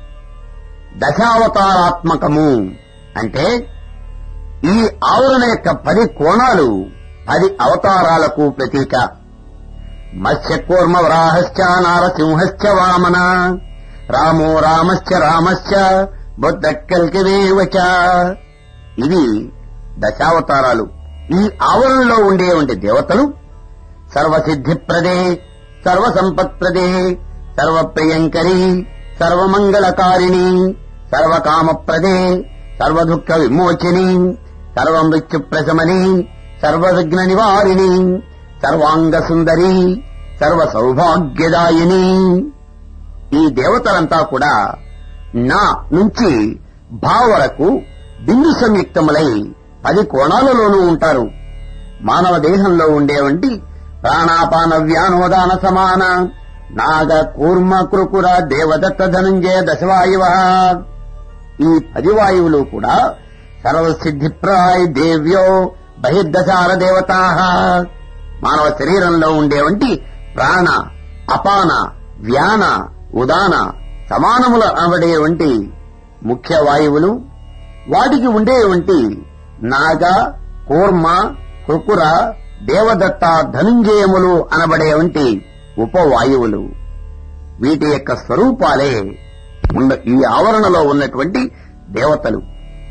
దశావతారాత్మకము అంటే ఈ ఆవరణ యొక్క పది కోణాలు పది అవతారాలకు ప్రతీక మత్స్య కూర్మ వరాహశ్చ నారసింహశ్చ వామన రామో రామశ్చ రామశ్చ బుద్ధ కల్కివేవచ ఇవి దశావతారాలు ఈ ఆవరణలో ఉండేటువంటి దేవతలు సర్వసిద్ధిప్రదే సర్వసంపత్ప్రదే సర్వప్రియంకరి సర్వమంగళకారిణి సర్వకామప్రదే సర్వదుఃఖ విమోచిని సర్వమృత్యు ప్రశమని సర్వవిఘ్న నివారిణి సర్వాంగ సుందరి సర్వ సౌభాగ్యదాయిని ఈ దేవతలంతా కూడా నా నుంచి భా వరకు బిందు సంయుక్తములై పది కోణాలలోనూ ఉంటారు మానవ దేహంలో ఉండేవంటి ప్రాణాపాన వ్యానోదాన సమాన నాగ కూర్మ కృకుర దేవదత్త ధనంజయ దశవాయువ ఈ పది వాయువులు కూడా సర్వసిద్ధిప్రాయ్ దేవ్యో బహిర్దశార దేవతా మానవ శరీరంలో ఉండేవంటి ప్రాణ అపాన వ్యాన ఉదాన సమానముల అనబడేవంటి ముఖ్య వాయువులు వాటికి ఉండేవంటి నాగ కూర్మ కృకుర దేవదత్త ధనుంజయములు అనబడేవంటి ఉపవాయువులు వీటి యొక్క స్వరూపాలే ఉన్న ఈ ఆవరణలో ఉన్నటువంటి దేవతలు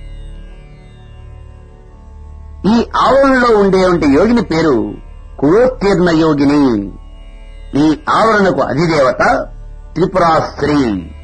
ఈ ఆవరణలో ఉండేటువంటి యోగిని పేరు కులోత్తీర్ణ యోగిని ఈ ఆవరణకు అధిదేవత త్రిపురాశ్రీ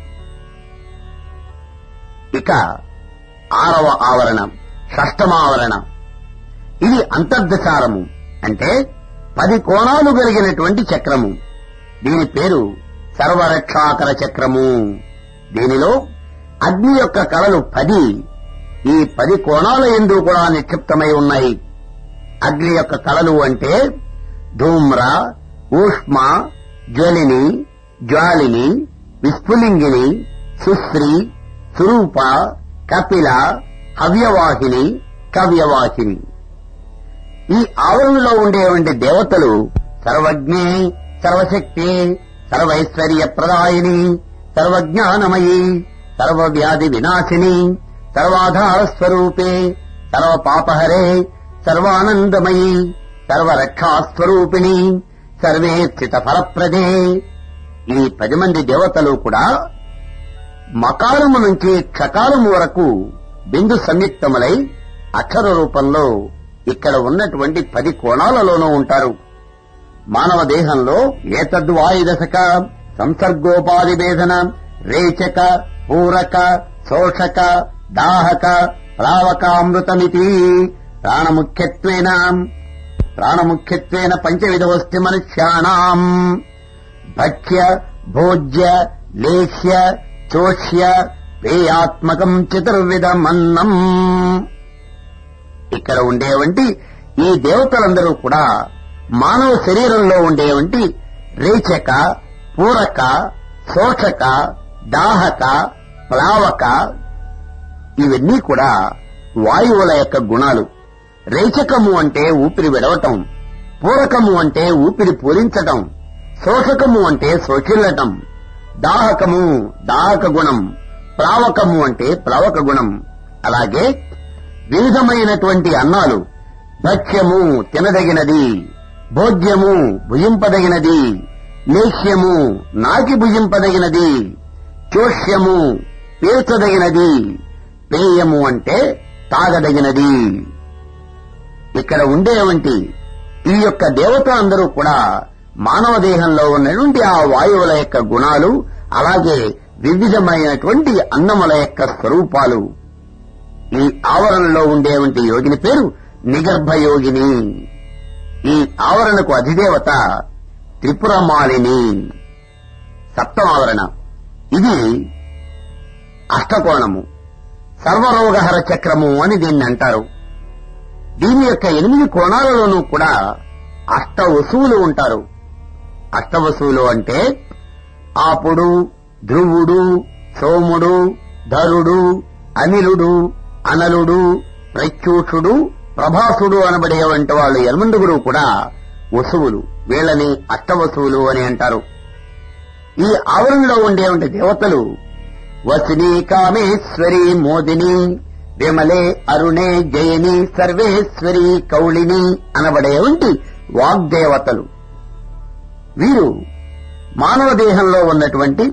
ఇక ఆరవ ఆవరణ షష్టమావరణ ఇది అంతర్దశారము అంటే పది కోణాలు కలిగినటువంటి చక్రము దీని పేరు సర్వరక్షాకర చక్రము దీనిలో అగ్ని యొక్క కళలు పది ఈ పది కోణాల ఎందు కూడా నిక్షిప్తమై ఉన్నాయి అగ్ని యొక్క కళలు అంటే ధూమ్ర ఊష్మ జ్వలిని జ్వాలిని విస్ఫులింగిని సుశ్రీ సురూప కపిల హవ్యవాహిని కవ్యవాహిని ఈ ఆవరణలో ఉండేటువంటి దేవతలు సర్వజ్ఞే సర్వశక్తి సర్వైశ్వర్య ప్రదాయిని సర్వజ్ఞానమయి సర్వవ్యాధి వినాశిని సర్వాధార స్వరూపే సర్వ పాపహరే సర్వానందమయి సర్వరక్షాస్వరూపిణి సర్వే స్థిత ఫలప్రదే ఈ పది మంది దేవతలు కూడా మకారము నుంచి క్షకారము వరకు బిందు సంయుక్తములై అక్షర రూపంలో ఇక్కడ ఉన్నటువంటి పది కోణాలలోనూ ఉంటారు మానవ దేహంలో ఏతద్వాయుదశక సంసర్గోపాధి భేదన రేచక పూరక శోషక దాహక ప్లావకామృతమితి ప్రాణముఖ్యత్వేన ప్రాణముఖ్యత్వేన పంచవిధవస్తి మనుష్యాణం భక్ష్య భోజ్య లేఖ్య చోష్య పేయాత్మకం చతుర్విధమన్నం ఇక్కడ ఉండేవంటి ఈ దేవతలందరూ కూడా మానవ శరీరంలో ఉండేవంటి రేచక పూరక శోషక దాహక ప్లావక ఇవన్నీ కూడా వాయువుల యొక్క గుణాలు రేచకము అంటే ఊపిరి విడవటం పూరకము అంటే ఊపిరి పూరించటం శోషకము అంటే శోషిల్లటం దాహకము దాహక గుణం ప్లావకము అంటే ప్లవక గుణం అలాగే వివిధమైనటువంటి అన్నాలు భక్ష్యము తినదగినది భోజ్యము భుజింపదగినది లేఖ్యము నాకి భుజింపదగినది చోష్యము పీల్చదగినది పేయము అంటే తాగదగినది ఇక్కడ ఉండేవంటి ఈ యొక్క దేవత అందరూ కూడా మానవ దేహంలో ఉన్నటువంటి ఆ వాయువుల యొక్క గుణాలు అలాగే వివిధమైనటువంటి అన్నముల యొక్క స్వరూపాలు ఈ ఆవరణలో ఉండేవంటి యోగిని పేరు నిగర్భ యోగిని ఈ ఆవరణకు అధిదేవత త్రిపురమాలిని సప్తమావరణ ఇది అష్టకోణము సర్వరోగహర చక్రము అని దీన్ని అంటారు దీని యొక్క ఎనిమిది కోణాలలోనూ కూడా అష్ట వసువులు ఉంటారు అష్టవసువులు అంటే ఆపుడు ధ్రువుడు సోముడు ధరుడు అనిలుడు అనలుడు ప్రత్యూషుడు ప్రభాసుడు అనబడేవంటి వాళ్ళు ఎనిమిదిగురు కూడా వసువులు వీళ్ళని అష్టవసువులు అని అంటారు ఈ ఆవరణలో ఉండేవంటి దేవతలు వసిని కామేశ్వరి మోదిని విమలే అరుణే జయని సర్వేశ్వరి కౌళిని అనబడేవంటి వాగ్దేవతలు వీరు మానవ దేహంలో ఉన్నటువంటి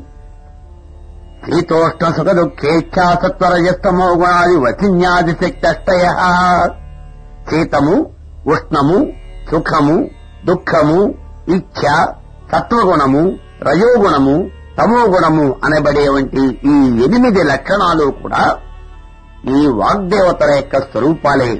శీతోష్ణ సుఖ దుఃఖేచ్ఛా సత్వరజస్తమో గుణాది వసిన్యాది శక్తష్టయ శీతము ఉష్ణము సుఖము దుఃఖము ఇచ్ఛ సత్వగుణము రజోగుణము తమోగుణము అనబడేవంటి ఈ ఎనిమిది లక్షణాలు కూడా ఈ వాగ్దేవతల యొక్క స్వరూపాలే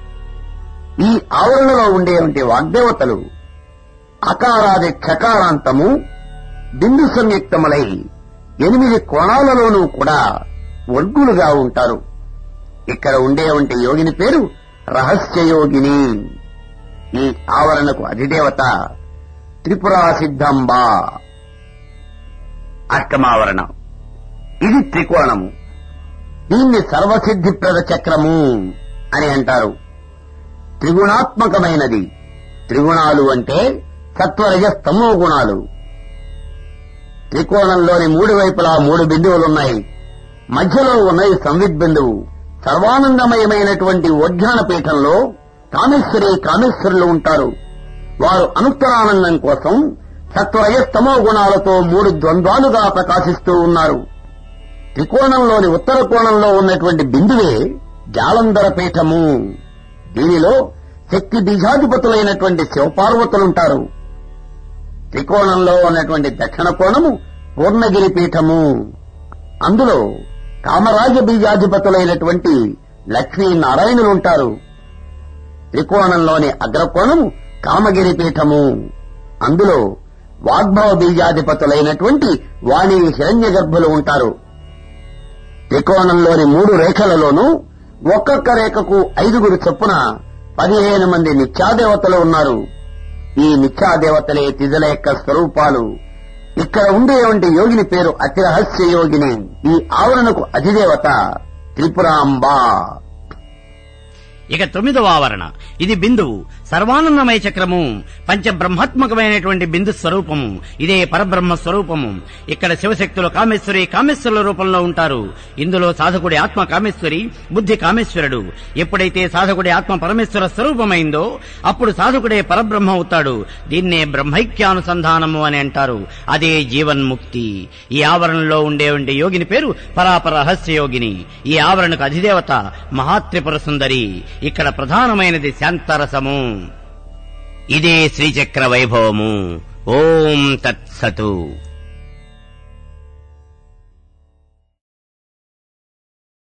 ఈ ఆవరణలో ఉండేవంటి వాగ్దేవతలు అకారాది క్షకారాంతము బిందు సంయుక్తములై ఎనిమిది కోణాలలోనూ కూడా వర్గులుగా ఉంటారు ఇక్కడ ఉండేవంటి యోగిని పేరు రహస్య యోగిని ఈ ఆవరణకు అధిదేవత త్రిపురా సిద్ధంబ అష్టమావరణ ఇది త్రికోణము దీన్ని సర్వసిద్ధిప్రద చక్రము అని అంటారు త్రిగుణాత్మకమైనది త్రిగుణాలు అంటే సత్వరజ స్తమో గుణాలు త్రికోణంలోని మూడు వైపులా మూడు బిందువులున్నాయి మధ్యలో ఉన్నది సంవిత్ బిందువు సర్వానందమయమైనటువంటి ఉద్యాన పీఠంలో కామేశ్వరి కామేశ్వరులు ఉంటారు వారు అనుత్తరానందం కోసం సత్వరజస్తమో గుణాలతో మూడు ద్వంద్వాలుగా ప్రకాశిస్తూ ఉన్నారు త్రికోణంలోని ఉత్తర కోణంలో ఉన్నటువంటి బిందువే జాలంధర పీఠము దీనిలో శక్తి బీజాధిపతులైనటువంటి శివపార్వతులుంటారు త్రికోణంలో ఉన్నటువంటి దక్షిణ కోణము పూర్ణగిరి పీఠము అందులో కామరాజ బీజాధిపతులైనటువంటి లక్ష్మీ నారాయణులుంటారు త్రికోణంలోని అగ్రకోణము కామగిరి పీఠము అందులో వాగ్భవ బీజాధిపతులైనటువంటి వాణి హిరణ్య గర్భులు ఉంటారు త్రికోణంలోని మూడు రేఖలలోనూ ఒక్కొక్క రేఖకు ఐదుగురు చొప్పున పదిహేను మంది నిత్యాదేవతలు ఉన్నారు ఈ నిత్యాదేవతలే తిజల యొక్క స్వరూపాలు ఇక్కడ ఉండేటువంటి యోగిని పేరు అతి రహస్య యోగిని ఈ ఆవరణకు అధిదేవత త్రిపురాంబ ఇక తొమ్మిదవ ఆవరణ ఇది బిందువు సర్వానందమయ చక్రము పంచబ్రహ్మాత్మకమైనటువంటి బిందు స్వరూపము ఇదే పరబ్రహ్మ స్వరూపము ఇక్కడ శివశక్తులు కామేశ్వరి కామేశ్వరుల రూపంలో ఉంటారు ఇందులో సాధకుడి ఆత్మ కామేశ్వరి బుద్ధి కామేశ్వరుడు ఎప్పుడైతే సాధకుడి ఆత్మ పరమేశ్వర స్వరూపమైందో అప్పుడు సాధకుడే పరబ్రహ్మ అవుతాడు దీన్నే బ్రహ్మైక్యానుసంధానము అని అంటారు అదే జీవన్ముక్తి ఈ ఆవరణలో ఉండేటువంటి యోగిని పేరు పరాపర రహస్య యోగిని ఈ ఆవరణకు అధిదేవత మహాత్రిపుర సుందరి ఇక్కడ ప్రధానమైనది శాంతరసము ఇదే శ్రీచక్ర వైభవము ఓం తత్సతు